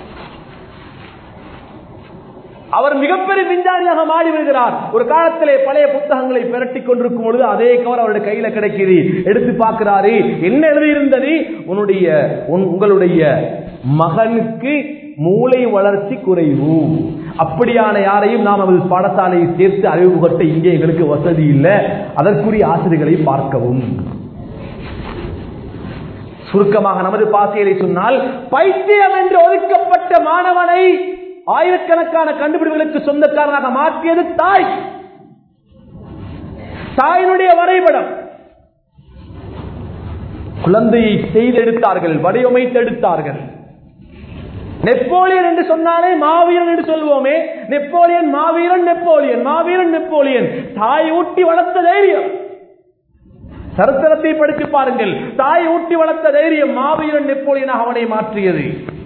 அவர் மிகப்பெரிய விஞ்ஞானியாக மாறி வருகிறார் ஒரு காலத்திலே பழைய புத்தகங்களை பிரட்டி கொண்டிருக்கும் பொழுது அதே கவர் அவருடைய கையில கிடைக்குது எடுத்து பார்க்கிறாரு என்ன எழுதியிருந்தது உன்னுடைய உங்களுடைய மகனுக்கு மூளை வளர்ச்சி குறைவு அப்படியான யாரையும் நாம் அவள் பாடசாலையை சேர்த்து அறிவு புகட்ட இங்கே எங்களுக்கு வசதி இல்லை அதற்குரிய ஆசிரியர்களை பார்க்கவும் சுருக்கமாக நமது பாசையை சொன்னால் பைத்தியம் என்று ஒதுக்கப்பட்ட மாணவனை ஆயிரக்கணக்கான கண்டுபிடிப்புகளுக்கு சொந்தக்காரனாக மாற்றியது தாய் தாயினுடைய வரைபடம் குழந்தையை செய்தெடுத்தார்கள் வடிவமைத்தெடுத்தார்கள் நெப்போலியன் என்று சொன்னாலே மாவீரன் என்று சொல்வோமே நெப்போலியன் மாவீரன் நெப்போலியன் மாவீரன் நெப்போலியன் தாய் ஊட்டி வளர்த்த தைரியம் சரித்திரத்தை படித்து பாருங்கள் தாய் ஊட்டி வளர்த்த தைரியம் மாவீரன் நெப்போலியனாக அவனை மாற்றியது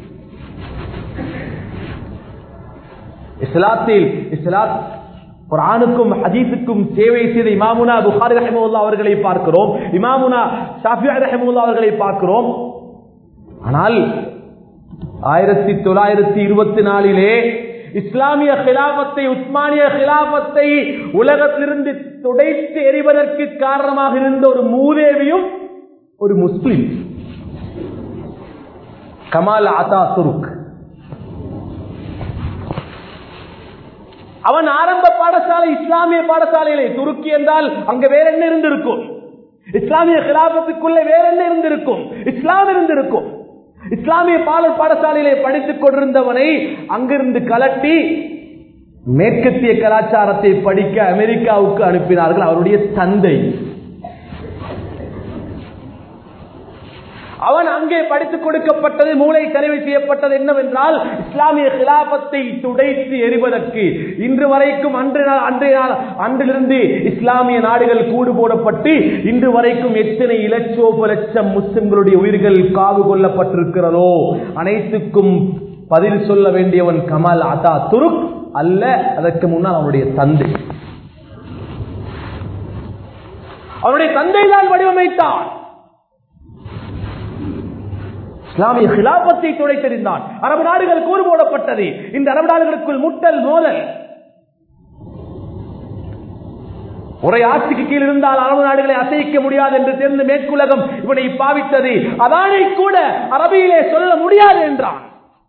இஸ்லாத்தில் இஸ்லாத் குரானுக்கும் ஹதீஸுக்கும் சேவை செய்த இமாமுனா புகாரி ரஹமுல்லா அவர்களை பார்க்கிறோம் இமாமுனா ஷாஃபியா ரஹமுல்லா அவர்களை பார்க்கிறோம் ஆனால் ஆயிரத்தி தொள்ளாயிரத்தி இருபத்தி நாலிலே இஸ்லாமிய கிலாபத்தை உஸ்மானிய கிலாபத்தை உலகத்திலிருந்து துடைத்து எறிவதற்கு காரணமாக இருந்த ஒரு மூதேவியும் ஒரு முஸ்லிம் கமால் ஆதா சுருக் அவன் ஆரம்ப பாடசாலை இஸ்லாமிய பாடசாலையிலே துருக்கி என்றால் அங்க வேற என்ன இருந்திருக்கும் இஸ்லாமிய கிலாபத்துக்குள்ளே வேற என்ன இருந்திருக்கும் இஸ்லாம் இருந்திருக்கும் இஸ்லாமிய பாடல் பாடசாலையிலே படித்துக் கொண்டிருந்தவனை அங்கிருந்து கலட்டி மேற்கத்திய கலாச்சாரத்தை படிக்க அமெரிக்காவுக்கு அனுப்பினார்கள் அவருடைய தந்தை அவன் அங்கே படித்துக் கொடுக்கப்பட்டது மூளை கருவி செய்யப்பட்டது என்னவென்றால் இஸ்லாமிய கிலாபத்தை துடைத்து எறிவதற்கு இன்று வரைக்கும் அன்று நாள் அன்றைய நாள் அன்றிலிருந்து இஸ்லாமிய நாடுகள் கூடு போடப்பட்டு இன்று வரைக்கும் எத்தனை இலட்சோப லட்சம் முஸ்லிம்களுடைய உயிர்கள் காவு கொள்ளப்பட்டிருக்கிறதோ அனைத்துக்கும் பதில் சொல்ல வேண்டியவன் கமல் அதா துருக் அல்ல அதற்கு முன்னால் அவனுடைய தந்தை அவனுடைய தந்தை தான் வடிவமைத்தான் இஸ்லாமிய கிலாபத்தை துடைத்தெறிந்தான் அரபு நாடுகள் கூறு போடப்பட்டது இந்த அரபு நாடுகளுக்குள் முட்டல் மோதல் ஒரே ஆட்சிக்கு கீழ் இருந்தால் அரபு நாடுகளை அசைக்க முடியாது என்று தெரிந்து மேற்குலகம் இவனை பாவித்தது அதானை கூட அரபியிலே சொல்ல முடியாது என்றான்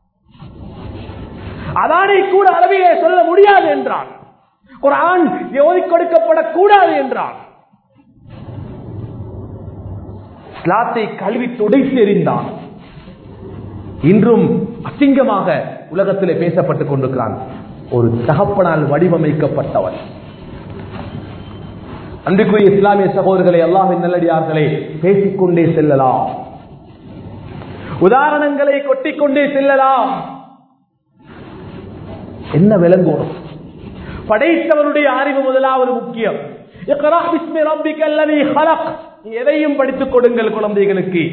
அதானை கூட அரபியிலே சொல்ல முடியாது என்றான் ஒரு ஆண் ஓதி கொடுக்கப்படக்கூடாது என்றான் இஸ்லாத்தை கல்வி துடைத்து எறிந்தான் இன்றும் அசிங்கமாக உலகத்திலே பேசப்பட்டுக் கொண்டிருக்கிறான் ஒரு தகப்பனால் வடிவமைக்கப்பட்டவன் அன்றைக்குரிய இஸ்லாமிய சகோதரர்களை அல்லாஹின் நல்லடியார்களை பேசிக்கொண்டே செல்லலாம் உதாரணங்களை கொட்டிக்கொண்டே செல்லலாம் என்ன விளங்கணும் படைத்தவனுடைய அறிவு முதலாவது முக்கியம் எதையும் படித்துக் கொடுங்கள் குழந்தைகளுக்கு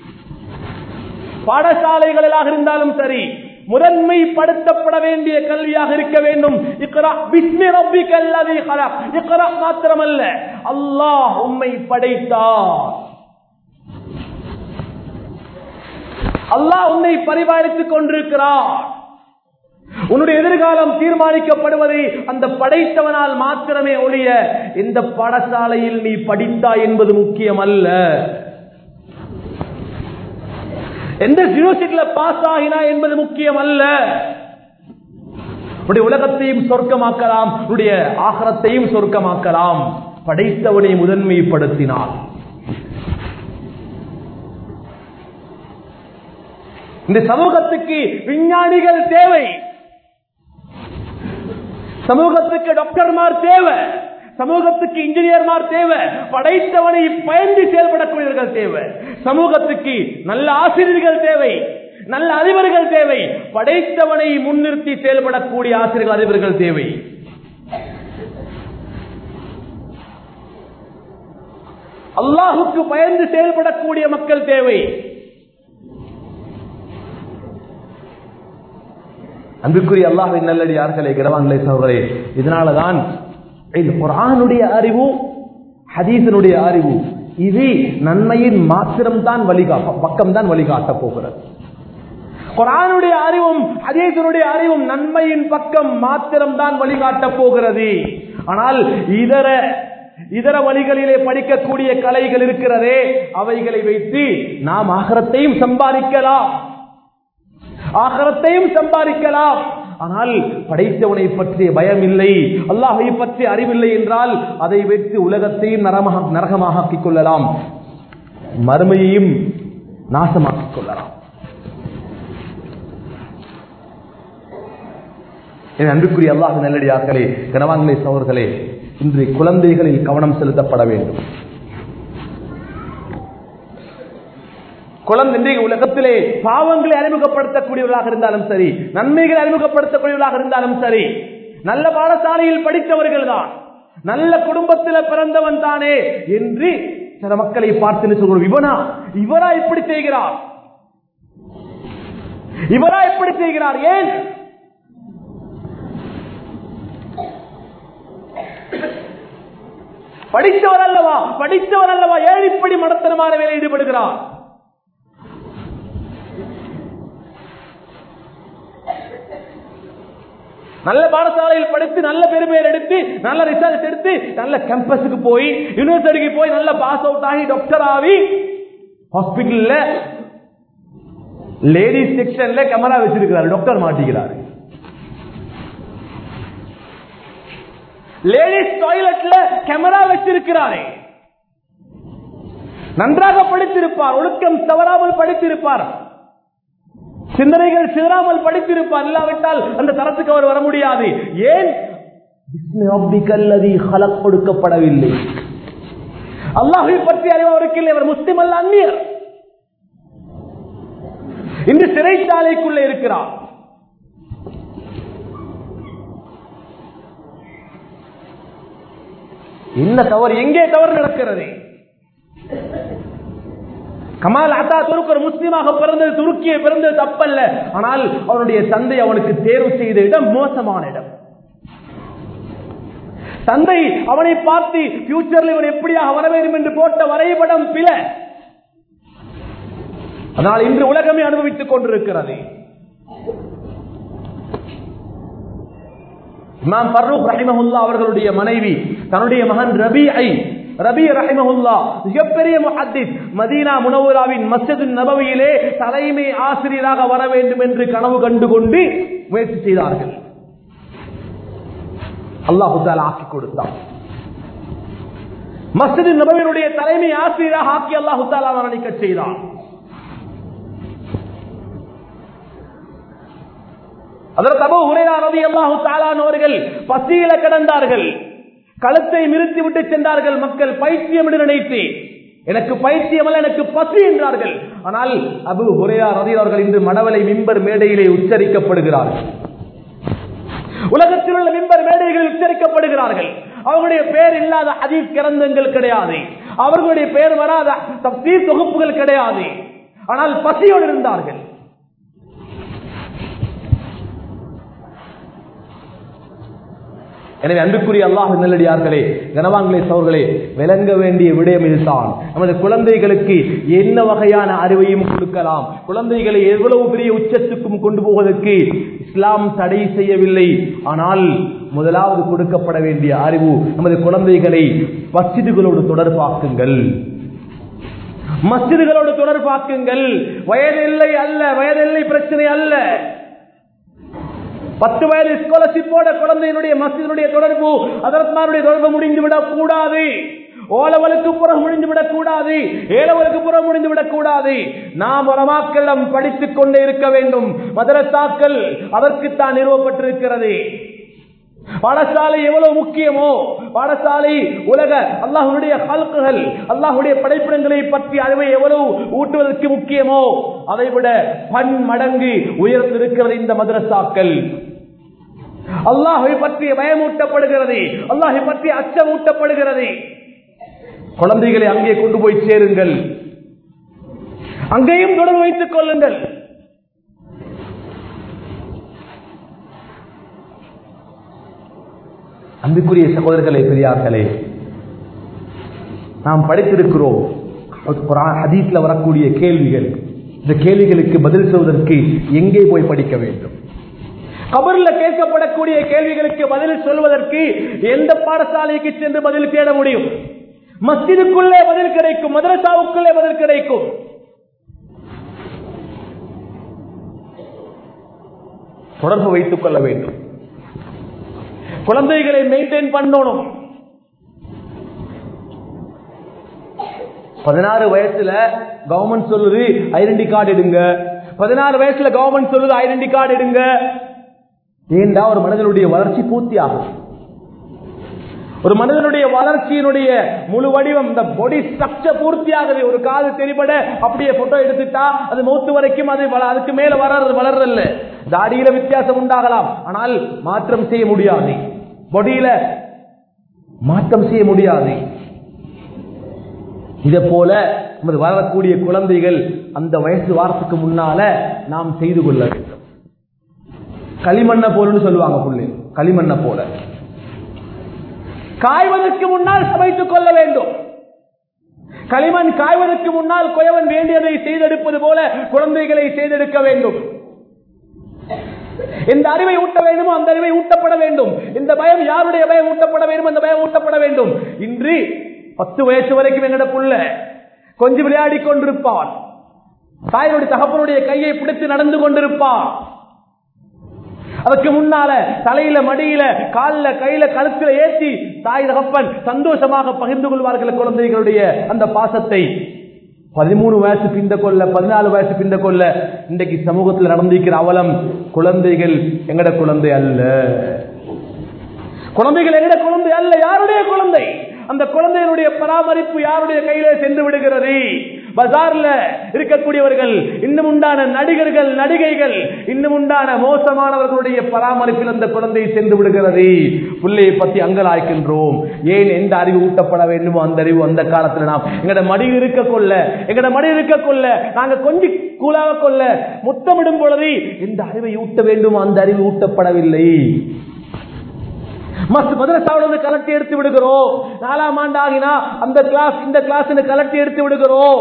பாடசாலைகளாக இருந்தாலும் சரி முதன்மைப்படுத்தப்பட வேண்டிய கல்வியாக இருக்க வேண்டும் மாத்திரமல்ல அல்லாஹ் உம்மை படைத்தார் அல்லாஹ் உன்னை பரிபாலித்துக் கொண்டிருக்கிறார் உன்னுடைய எதிர்காலம் தீர்மானிக்கப்படுவதை அந்த படைத்தவனால் மாத்திரமே ஒழிய எந்த பாடசாலையில் நீ படித்தாய் என்பது முக்கியம் அல்ல எந்த யூனிவர்சிட்டியில பாஸ் ஆகினா என்பது முக்கியம் அல்ல உன்னுடைய உலகத்தையும் சொர்க்கமாக்கலாம் உன்னுடைய ஆகரத்தையும் சொர்க்கமாக்கலாம் படைத்தவனை முதன்மைப்படுத்தினார் இந்த சமூகத்துக்கு விஞ்ஞானிகள் தேவை சமூகத்துக்கு டாக்டர்மார் தேவை சமூகத்துக்கு இன்ஜினியர்மார் தேவை படைத்தவனை பயந்து செயல்படக்கூடியவர்கள் தேவை சமூகத்துக்கு நல்ல ஆசிரியர்கள் தேவை நல்ல அதிபர்கள் தேவை படைத்தவனை முன்னிறுத்தி செயல்படக்கூடிய ஆசிரியர்கள் அதிபர்கள் தேவை அல்லாஹுக்கு பயந்து செயல்படக்கூடிய மக்கள் தேவை அன்புக்குரிய அல்லாஹின் நல்லடியார்களே கிரவான்களை சோழரே இதனாலதான் குரானுடைய அறிவு ஹதீசனுடைய அறிவு இது நன்மையின் மாத்திரம்தான் வழிகாட்ட பக்கம்தான் வழிகாட்ட போகிறது குரானுடைய அறிவும் ஹதீசனுடைய அறிவும் நன்மையின் பக்கம் மாத்திரம்தான் வழிகாட்ட போகிறது ஆனால் இதர இதர வழிகளிலே படிக்கக்கூடிய கலைகள் இருக்கிறதே அவைகளை வைத்து நாம் ஆகரத்தையும் சம்பாதிக்கலாம் ஆகரத்தையும் சம்பாதிக்கலாம் ஆனால் படைத்தவனை பற்றிய பயம் இல்லை அல்லாஹை பற்றி அறிவில்லை என்றால் அதை வைத்து உலகத்தையும் நரமாக நரகமாக ஆக்கிக் கொள்ளலாம் மறுமையையும் நாசமாக்கிக் கொள்ளலாம் என் அன்புக்குரிய அல்லாஹ் நல்லடியார்களே கனவான்களை சோர்களே இன்று குழந்தைகளில் கவனம் செலுத்தப்பட வேண்டும் குழந்தை இன்றைய உலகத்திலே பாவங்களை அறிமுகப்படுத்தக்கூடியவர்களாக இருந்தாலும் சரி நன்மைகளை அறிமுகப்படுத்தக்கூடியவர்களாக இருந்தாலும் சரி நல்ல பாடசாலையில் படித்தவர்கள் தான் நல்ல குடும்பத்தில் பிறந்தவன் தானே என்று சில மக்களை பார்த்து சொல்கிறோம் இவனா இவரா இப்படி செய்கிறார் இவரா எப்படி செய்கிறார் ஏன் படித்தவர் அல்லவா படித்தவர் அல்லவா ஏன் இப்படி மடத்தனமான வேலை ஈடுபடுகிறார் நல்ல பாடசாலையில் படித்து நல்ல பெருமையை எடுத்து நல்ல ரிசல்ட் எடுத்து நல்ல கேம்பஸுக்கு போய் யூனிவர்சிட்டிக்கு போய் நல்ல பாஸ் அவுட் ஆகி டாக்டர் ஆகி ஹாஸ்பிட்டல்ல லேடிஸ் செக்ஷன்ல கேமரா வச்சிருக்கிறார் டாக்டர் மாட்டிக்கிறார் லேடிஸ் டாய்லெட்ல கேமரா வச்சிருக்கிறாரே நன்றாக படித்திருப்பார் ஒழுக்கம் தவறாமல் படித்திருப்பார் சிந்தனைகள் சிதறாமல் படித்திருப்பார் இல்லாவிட்டால் அந்த தரத்துக்கு அவர் வர முடியாது ஏன் கொடுக்கப்படவில்லை அல்லாஹை பற்றி அறிவு அவருக்கு இல்லை அவர் முஸ்லிம் அல்ல அந்நியர் இன்று சிறைச்சாலைக்குள்ளே இருக்கிறார் என்ன தவறு எங்கே தவறு நடக்கிறது கமால் அத்தா துருக்கு ஒரு முஸ்லீமாக பிறந்தது துருக்கியை பிறந்தது தப்பல்ல ஆனால் அவனுடைய தந்தை அவனுக்கு தேர்வு செய்த இடம் மோசமான இடம் தந்தை அவனை பார்த்து பியூச்சர்ல இவன் எப்படியாக வர வேண்டும் என்று போட்ட வரைபடம் பில அதனால் இன்று உலகமே அனுபவித்துக் கொண்டிருக்கிறது இமாம் பர்ரூக் ரஹிமஹுல்லா அவர்களுடைய மனைவி தன்னுடைய மகன் ரபி ஐ ரபி ரஹிமஹுல்லா மிகப்பெரிய முஹத்திஸ் மதீனா முனவராவின் மஸ்ஜிது நபவியிலே தலைமை ஆசிரியராக வர வேண்டும் என்று கனவு கண்டு கொண்டு முயற்சி செய்தார்கள் அல்லாஹு தாலா ஆக்கி கொடுத்தான் மஸ்ஜிது நபவியினுடைய தலைமை ஆசிரியராக ஆக்கி அல்லாஹு தாலா மரணிக்க செய்தான் அதற்கு அபு ஹுரைரா ரலியல்லாஹு தஆலா அவர்கள் பசியில கிடந்தார்கள் கழுத்தை நிறுத்தி விட்டு சென்றார்கள் மக்கள் பைத்தியம் என்று நினைத்து எனக்கு பைத்தியம் அல்ல எனக்கு பசி என்றார்கள் ஆனால் அபு ஹுரையா ரதி அவர்கள் இன்று மணவலை மிம்பர் மேடையிலே உச்சரிக்கப்படுகிறார்கள் உலகத்தில் உள்ள மிம்பர் மேடைகளில் உச்சரிக்கப்படுகிறார்கள் அவர்களுடைய பெயர் இல்லாத ஹதீஸ் கிரந்தங்கள் கிடையாது அவர்களுடைய பெயர் வராத தப்சீர் தொகுப்புகள் கிடையாது ஆனால் பசியோடு இருந்தார்கள் எனவே அன்புக்குரிய அல்லாஹ் நல்லடியார்களே கனவாங்களே சோர்களே விளங்க வேண்டிய விடயம் இதுதான் நமது குழந்தைகளுக்கு என்ன வகையான அறிவையும் கொடுக்கலாம் குழந்தைகளை எவ்வளவு பெரிய உச்சத்துக்கும் கொண்டு போவதற்கு இஸ்லாம் தடை செய்யவில்லை ஆனால் முதலாவது கொடுக்கப்பட வேண்டிய அறிவு நமது குழந்தைகளை மஸ்ஜிதுகளோடு தொடர்பாக்குங்கள் மஸ்ஜிதுகளோடு தொடர்பாக்குங்கள் வயதில்லை அல்ல வயதில்லை பிரச்சனை அல்ல பத்து வயது ஸ்காலர்ஷிப்போட குழந்தையினுடைய மஸ்ஜினுடைய தொடர்பு அதற்கானுடைய தொடர்பு முடிந்து விடக் கூடாது ஓலவலுக்கு புறம் முடிந்து விடக் கூடாது ஏழவலுக்கு புறம் முடிந்து விடக் கூடாது நாம் உலமாக்களிடம் படித்துக் கொண்டே இருக்க வேண்டும் மதரசாக்கள் அதற்குத்தான் நிறுவப்பட்டிருக்கிறது பாடசாலை எவ்வளவு முக்கியமோ பாடசாலை உலக அல்லாஹுடைய கல்குகள் அல்லாஹுடைய படைப்பிடங்களை பற்றி அறிவை எவ்வளவு ஊட்டுவதற்கு முக்கியமோ அதை விட பன் மடங்கு உயர்ந்திருக்கிறது இந்த மதரசாக்கள் அல்லாஹை பற்றி பயமூட்டப்படுகிறது அல்லாஹை பற்றி அச்சமூட்டப்படுகிறது குழந்தைகளை அங்கே கொண்டு போய் சேருங்கள் அங்கேயும் தொடர்பு வைத்துக் கொள்ளுங்கள் அன்புக்குரிய சகோதரர்களே பெரியார்களே நாம் படித்திருக்கிறோம் ஹதீஸ்ல வரக்கூடிய கேள்விகள் இந்த கேள்விகளுக்கு பதில் சொல்வதற்கு எங்கே போய் படிக்க வேண்டும் கபர்ல கேட்கப்படக்கூடிய கேள்விகளுக்கு பதில் சொல்வதற்கு எந்த பாடசாலைக்கு சென்று பதில் தேட முடியும் மஸ்ஜிதுக்குள்ளே பதில் கிடைக்கும் மதரசாவுக்குள்ளே பதில் கிடைக்கும் தொடர்பு வைத்துக் கொள்ள வேண்டும் குழந்தைகளை மெயின்டைன் பண்ணணும் பதினாறு வயசுல கவர்மெண்ட் சொல்லுது ஐடென்டி கார்டு எடுங்க பதினாறு வயசுல கவர்மெண்ட் சொல்லுது ஐடென்டி கார்டு எடுங்க ஏண்டா ஒரு மனிதனுடைய வளர்ச்சி பூர்த்தி ஆகும் ஒரு மனிதனுடைய வளர்ச்சியினுடைய முழு வடிவம் இந்த பாடி ஸ்ட்ரக்சர் பூர்த்தி ஆகுது ஒரு காது தெரிபட அப்படியே போட்டோ எடுத்துட்டா அது மௌத்து வரைக்கும் அது வள- அதுக்கு மேல வளர்றது வளர்றதில்ல தாடியில வித்தியாசம் உண்டாகலாம் ஆனால் மாற்றம் செய்ய முடியாது பொடியில மாற்றம் செய்ய முடியாது இதை போல நமது வளரக்கூடிய குழந்தைகள் அந்த வயசு வாரத்துக்கு முன்னால நாம் செய்து கொள்ள வேண்டும் களிமண்ணை போலன்னு சொல்லுவாங்க புள்ளி களிமண்ணை போல காய்வதற்கு முன்னால் சமைத்துக் கொள்ள வேண்டும் களிமண் காய்வதற்கு முன்னால் குயவன் வேண்டியதை செய்தெடுப்பது போல குழந்தைகளை செய்தெடுக்க வேண்டும் எந்த அறிவை ஊட்ட வேண்டுமோ அந்த அறிவை ஊட்டப்பட வேண்டும் இந்த பயம் யாருடைய பயம் ஊட்டப்பட வேண்டும் அந்த பயம் ஊட்டப்பட வேண்டும் இன்று பத்து வயசு வரைக்கும் எங்கட புள்ள கொஞ்சம் விளையாடி கொண்டிருப்பான் தாயினுடைய தகப்பனுடைய கையை பிடித்து நடந்து கொண்டிருப்பான் அதுக்கு முன்னால தலையில மடியில கால்ல கையில கழுத்துல ஏற்றி தாய் தகப்பன் சந்தோஷமாக பகிர்ந்து கொள்வார்கள் குழந்தைகளுடைய அந்த பாசத்தை பதிமூணு வயசு பிந்த கொள்ள பதினாலு வயசு பிந்த கொள்ள இன்றைக்கு சமூகத்தில் நடந்திருக்கிற அவலம் குழந்தைகள் எங்கட குழந்தை அல்ல குழந்தைகள் எங்கட குழந்தை அல்ல யாருடைய குழந்தை அந்த குழந்தைகளுடைய பராமரிப்பு யாருடைய கையில சென்று விடுகிறது பஜார்ல இருக்கக்கூடியவர்கள் இன்னும் உண்டான நடிகர்கள் நடிகைகள் இன்னும் உண்டான மோசமானவர்களுடைய பராமரிப்பில் அந்த குழந்தை சென்று விடுகிறது பிள்ளையை பத்தி அங்கலாய்க்கின்றோம் ஏன் எந்த அறிவு ஊட்டப்பட வேண்டுமோ அந்த அறிவு அந்த காலத்துல நாம் எங்கட மடி இருக்க கொள்ள எங்கட மடி இருக்க கொள்ள நாங்க கொஞ்சம் கூலாக கொள்ள முத்தமிடும் பொழுது எந்த அறிவை ஊட்ட வேண்டுமோ அந்த அறிவு ஊட்டப்படவில்லை மஸ்ட் மதரசாவோட வந்து கலட்டி எடுத்து விடுகிறோம் நாலாம் ஆண்டு ஆகினா அந்த கிளாஸ் இந்த கிளாஸ் கலட்டி எடுத்து விடுகிறோம்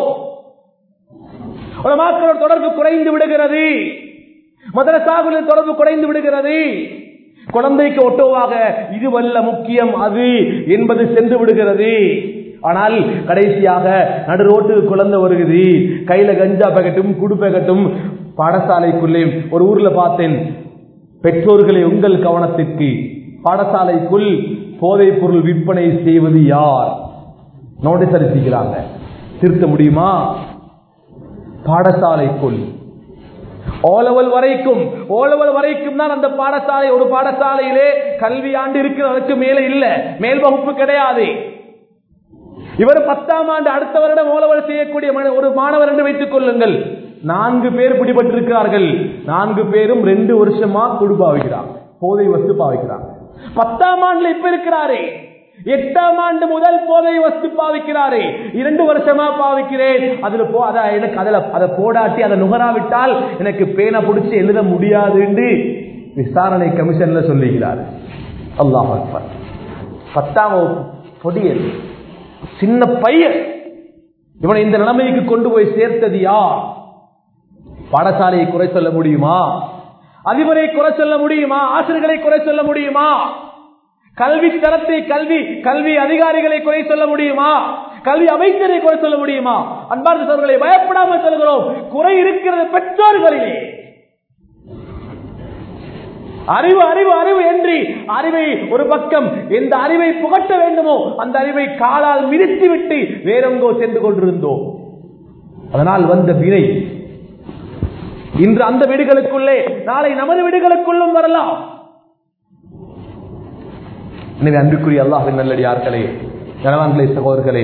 மக்களோட தொடர்பு குறைந்து விடுகிறது மதரசாவுகளின் தொடர்பு குறைந்து விடுகிறது குழந்தைக்கு ஒட்டோவாக இதுவல்ல முக்கியம் அது என்பது சென்று விடுகிறது ஆனால் கடைசியாக நடு ரோட்டுக்கு குழந்தை வருகிறது கையில கஞ்சா பேக்கெட்டும் குடு பேக்கெட்டும் பாடசாலைக்குள்ளே ஒரு ஊர்ல பார்த்தேன் பெற்றோர்களை உங்கள் கவனத்திற்கு பாடசாலைக்குள் போதைப் பொருள் விற்பனை செய்வது யார் நோட்டீஸ் அனுப்பிக்கிறாங்க திருத்த முடியுமா பாடசாலைக்குள் ஓலவல் வரைக்கும் ஓலவல் வரைக்கும் தான் அந்த பாடசாலை ஒரு பாடசாலையிலே கல்வி ஆண்டு இருக்கிறதுக்கு மேலே இல்ல மேல் வகுப்பு கிடையாது இவர் பத்தாம் ஆண்டு அடுத்த வருடம் ஓலவல் செய்யக்கூடிய மன- ஒரு மாணவர் என்று வைத்துக் கொள்ளுங்கள் நான்கு பேர் பிடிபட்டிருக்கிறார்கள் நான்கு பேரும் ரெண்டு வருஷமா குடு பாவிக்கிறாங்க போதை வஸ்து பாவிக்கிறாங்க பத்தாம் ஆண்டுல இப்ப இருக்கிறாரே எட்டாம் ஆண்டு முதல் போதை வஸ்து பாவிக்கிறாரே இரண்டு வருஷமா பாவிக்கிறேன் அதுல போ அத எனக்கு அதுல அதை போடாட்டி அதை நுகராவிட்டால் எனக்கு பேனை பிடிச்சி எழுத முடியாதுன்னு விசாரணை கமிஷன்ல சொல்லுகிறார் அல்லாஹ் அக்பர் பத்தாம் வகுப்பு பொடியல் சின்ன பையன் இவனை இந்த நிலைமைக்கு கொண்டு போய் சேர்த்தது யார் பாடசாலையை குறை சொல்ல முடியுமா அதிபரை குறை சொல்ல முடியுமா ஆசிரியர்களை குறை சொல்ல முடியுமா கல்வி தரத்தை கல்வி கல்வி அதிகாரிகளை குறை சொல்ல முடியுமா கல்வி அமைச்சரை குறை சொல்ல முடியுமா அன்பார்ந்த சோழர்களை பயப்படாமல் சொல்கிறோம் குறை இருக்கிறது பெற்றோர்களிலே அறிவு அறிவு அறிவு என்று அறிவை ஒரு பக்கம் எந்த அறிவை புகட்ட வேண்டுமோ அந்த அறிவை காலால் மிதித்து விட்டு வேறெங்கோ சென்று கொண்டிருந்தோம் அதனால் வந்த வினை இன்று அந்த வீடுகளுக்குள்ளே நாளை நமது வீடுகளுக்குள்ளும் வரலாம் எனவே அன்புக்குரிய அல்லாஹின் நல்லடியார்களே கணவான்களே சகோதரர்களே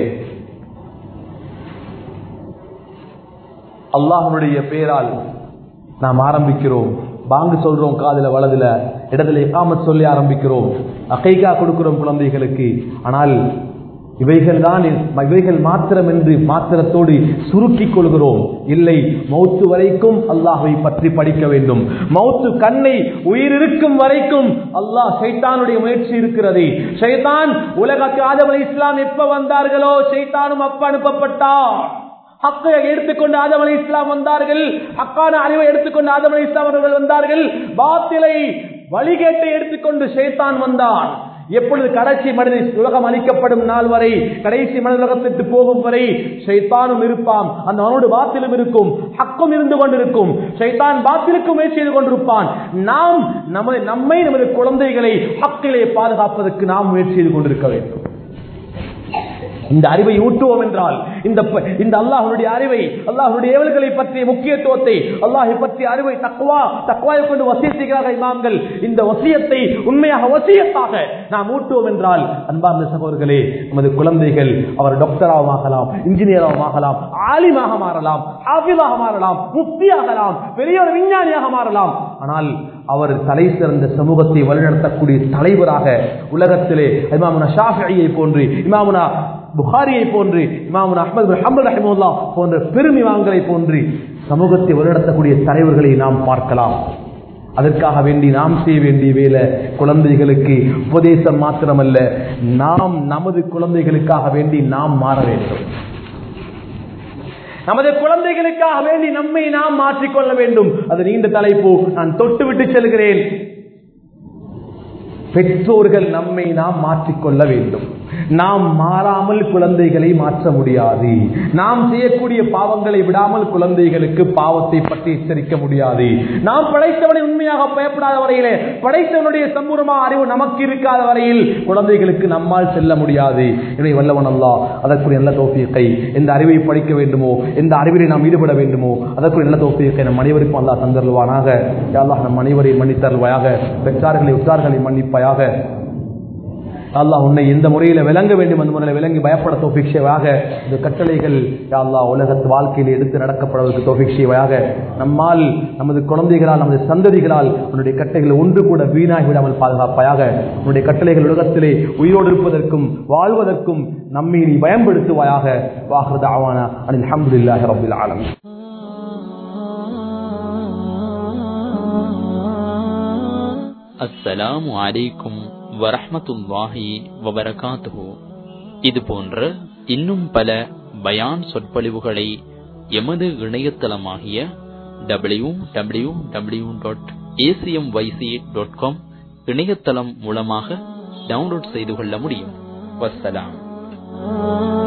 அல்லாஹனுடைய பெயரால் நாம் ஆரம்பிக்கிறோம் பாங்கு சொல்றோம் காதுல வலதுல இடத்துல இக்காமத் சொல்லி ஆரம்பிக்கிறோம் அகைகா கொடுக்கிறோம் குழந்தைகளுக்கு ஆனால் இவைகள் தான் இவைகள் மாத்திரம் என்று மாத்திரத்தோடு சுருக்கிக் கொள்கிறோம் இல்லை மௌத்து வரைக்கும் அல்லாஹை பற்றி படிக்க வேண்டும் மௌத்து கண்ணை உயிர் இருக்கும் வரைக்கும் அல்லாஹ் சைத்தானுடைய முயற்சி இருக்கிறது சைத்தான் உலகத்து ஆதம் அலி இஸ்லாம் எப்ப வந்தார்களோ சைத்தானும் அப்ப அனுப்பப்பட்டார் ஹக்கை எடுத்துக்கொண்டு ஆதம் அலி இஸ்லாம் வந்தார்கள் ஹக்கான அறிவை எடுத்துக்கொண்டு ஆதம் அலி இஸ்லாம் அவர்கள் வந்தார்கள் பாத்திலை வழிகேட்டை எடுத்துக்கொண்டு ஷேத்தான் வந்தான் எப்பொழுது கடைசி மனித உலகம் அளிக்கப்படும் நாள் வரை கடைசி மனித உலகத்திற்கு போகும் வரை ஷைத்தானும் இருப்பான் அந்த அவனோடு பாத்திலும் இருக்கும் ஹக்கும் இருந்து கொண்டிருக்கும் ஷைத்தான் பாத்திலுக்கு முயற்சி செய்து கொண்டிருப்பான் நாம் நம்ம நம்மை நமது குழந்தைகளை ஹக்கிலே பாதுகாப்பதற்கு நாம் முயற்சி செய்து கொண்டிருக்க வேண்டும் இந்த அறிவை ஊட்டுவோம் என்றால் இந்த இந்த அல்லாஹனுடைய அறிவை அல்லாஹனுடைய ஏவல்களை பற்றிய முக்கியத்துவத்தை அல்லாஹை பற்றிய அறிவை தக்குவா தக்குவாயை கொண்டு வசிய செய்கிறார்கள் இமாம்கள் இந்த வசியத்தை உண்மையாக வசியத்தாக நாம் ஊட்டுவோம் என்றால் அன்பார்ந்த சகோதரர்களே நமது குழந்தைகள் அவர் டாக்டராகவும் ஆகலாம் இன்ஜினியராகவும் ஆகலாம் ஆலிமாக மாறலாம் ஹாஃபிதாக மாறலாம் முக்தியாகலாம் பெரிய ஒரு விஞ்ஞானியாக மாறலாம் ஆனால் அவர் தலை சிறந்த சமூகத்தை வழிநடத்தக்கூடிய தலைவராக உலகத்திலே இமாமுனா ஷாஃபியை போன்று இமாமுனா புகாரியை போன்று இமாமுன் அஹமது ஹம்பல் ரஹிமுல்லா போன்ற பெருமிமான்களை போன்று சமூகத்தை வழிநடத்தக்கூடிய தலைவர்களை நாம் பார்க்கலாம் அதற்காக வேண்டி நாம் செய்ய வேண்டிய வேலை குழந்தைகளுக்கு உபதேசம் மாத்திரமல்ல நாம் நமது குழந்தைகளுக்காக வேண்டி நாம் மாற வேண்டும் நமது குழந்தைகளுக்காக வேண்டி நம்மை நாம் மாற்றிக்கொள்ள வேண்டும் அது நீண்ட தலைப்பு நான் தொட்டு விட்டு செல்கிறேன் பெற்றோர்கள் நம்மை நாம் மாற்றிக்கொள்ள வேண்டும் நாம் மாறாமல் குழந்தைகளை மாற்ற முடியாது நாம் செய்யக்கூடிய பாவங்களை விடாமல் குழந்தைகளுக்கு பாவத்தை பற்றி எச்சரிக்க முடியாது நாம் படைத்தவனை உண்மையாக பயப்படாத வரையிலே படைத்தவனுடைய சம்பூர்ணமா அறிவு நமக்கு இருக்காத வரையில் குழந்தைகளுக்கு நம்மால் செல்ல முடியாது இவை வல்லவன் அல்லா அதற்குரிய நல்ல தோப்பியத்தை எந்த அறிவை படிக்க வேண்டுமோ எந்த அறிவிலை நாம் ஈடுபட வேண்டுமோ அதற்குரிய நல்ல தோப்பியத்தை நம் அனைவருக்கும் அல்லா தந்தருவானாக யாழ்லா நம் அனைவரையும் மன்னித்தருவாயாக பெற்றார்களை உற்றார்களை மன்னிப்பாயாக அல்லாஹ் உன்னை எந்த முறையில் விளங்க வேண்டும் அந்த முறையில் விளங்கி பயப்பட தோபிக்ஷையாக இந்த கட்டளைகள் அல்லா உலகத்து வாழ்க்கையில் எடுத்து நடக்கப்படுவதற்கு தோபிக்ஷையாக நம்மால் நமது குழந்தைகளால் நமது சந்ததிகளால் உன்னுடைய கட்டைகள் ஒன்று கூட வீணாகி விடாமல் பாதுகாப்பாயாக உன்னுடைய கட்டளைகள் உலகத்திலே உயிரோடு இருப்பதற்கும் வாழ்வதற்கும் நம்மை நீ பயன்படுத்துவாயாக வாஹர் ஆவானா அனில் அஹமதுல்லாஹி ரபில் ஆலம் அஸ்ஸலாமு அலைக்கும் வரஹமத்துல்லாஹி வபரகாத்துஹு இது போன்ற இன்னும் பல பயான் சொற்பொழிவுகளை எமது இணையதளமாகிய W W W dot ACM YC dot com இணையதளம் மூலமாக டவுன்லோட் செய்து கொள்ள முடியும் வசலாம்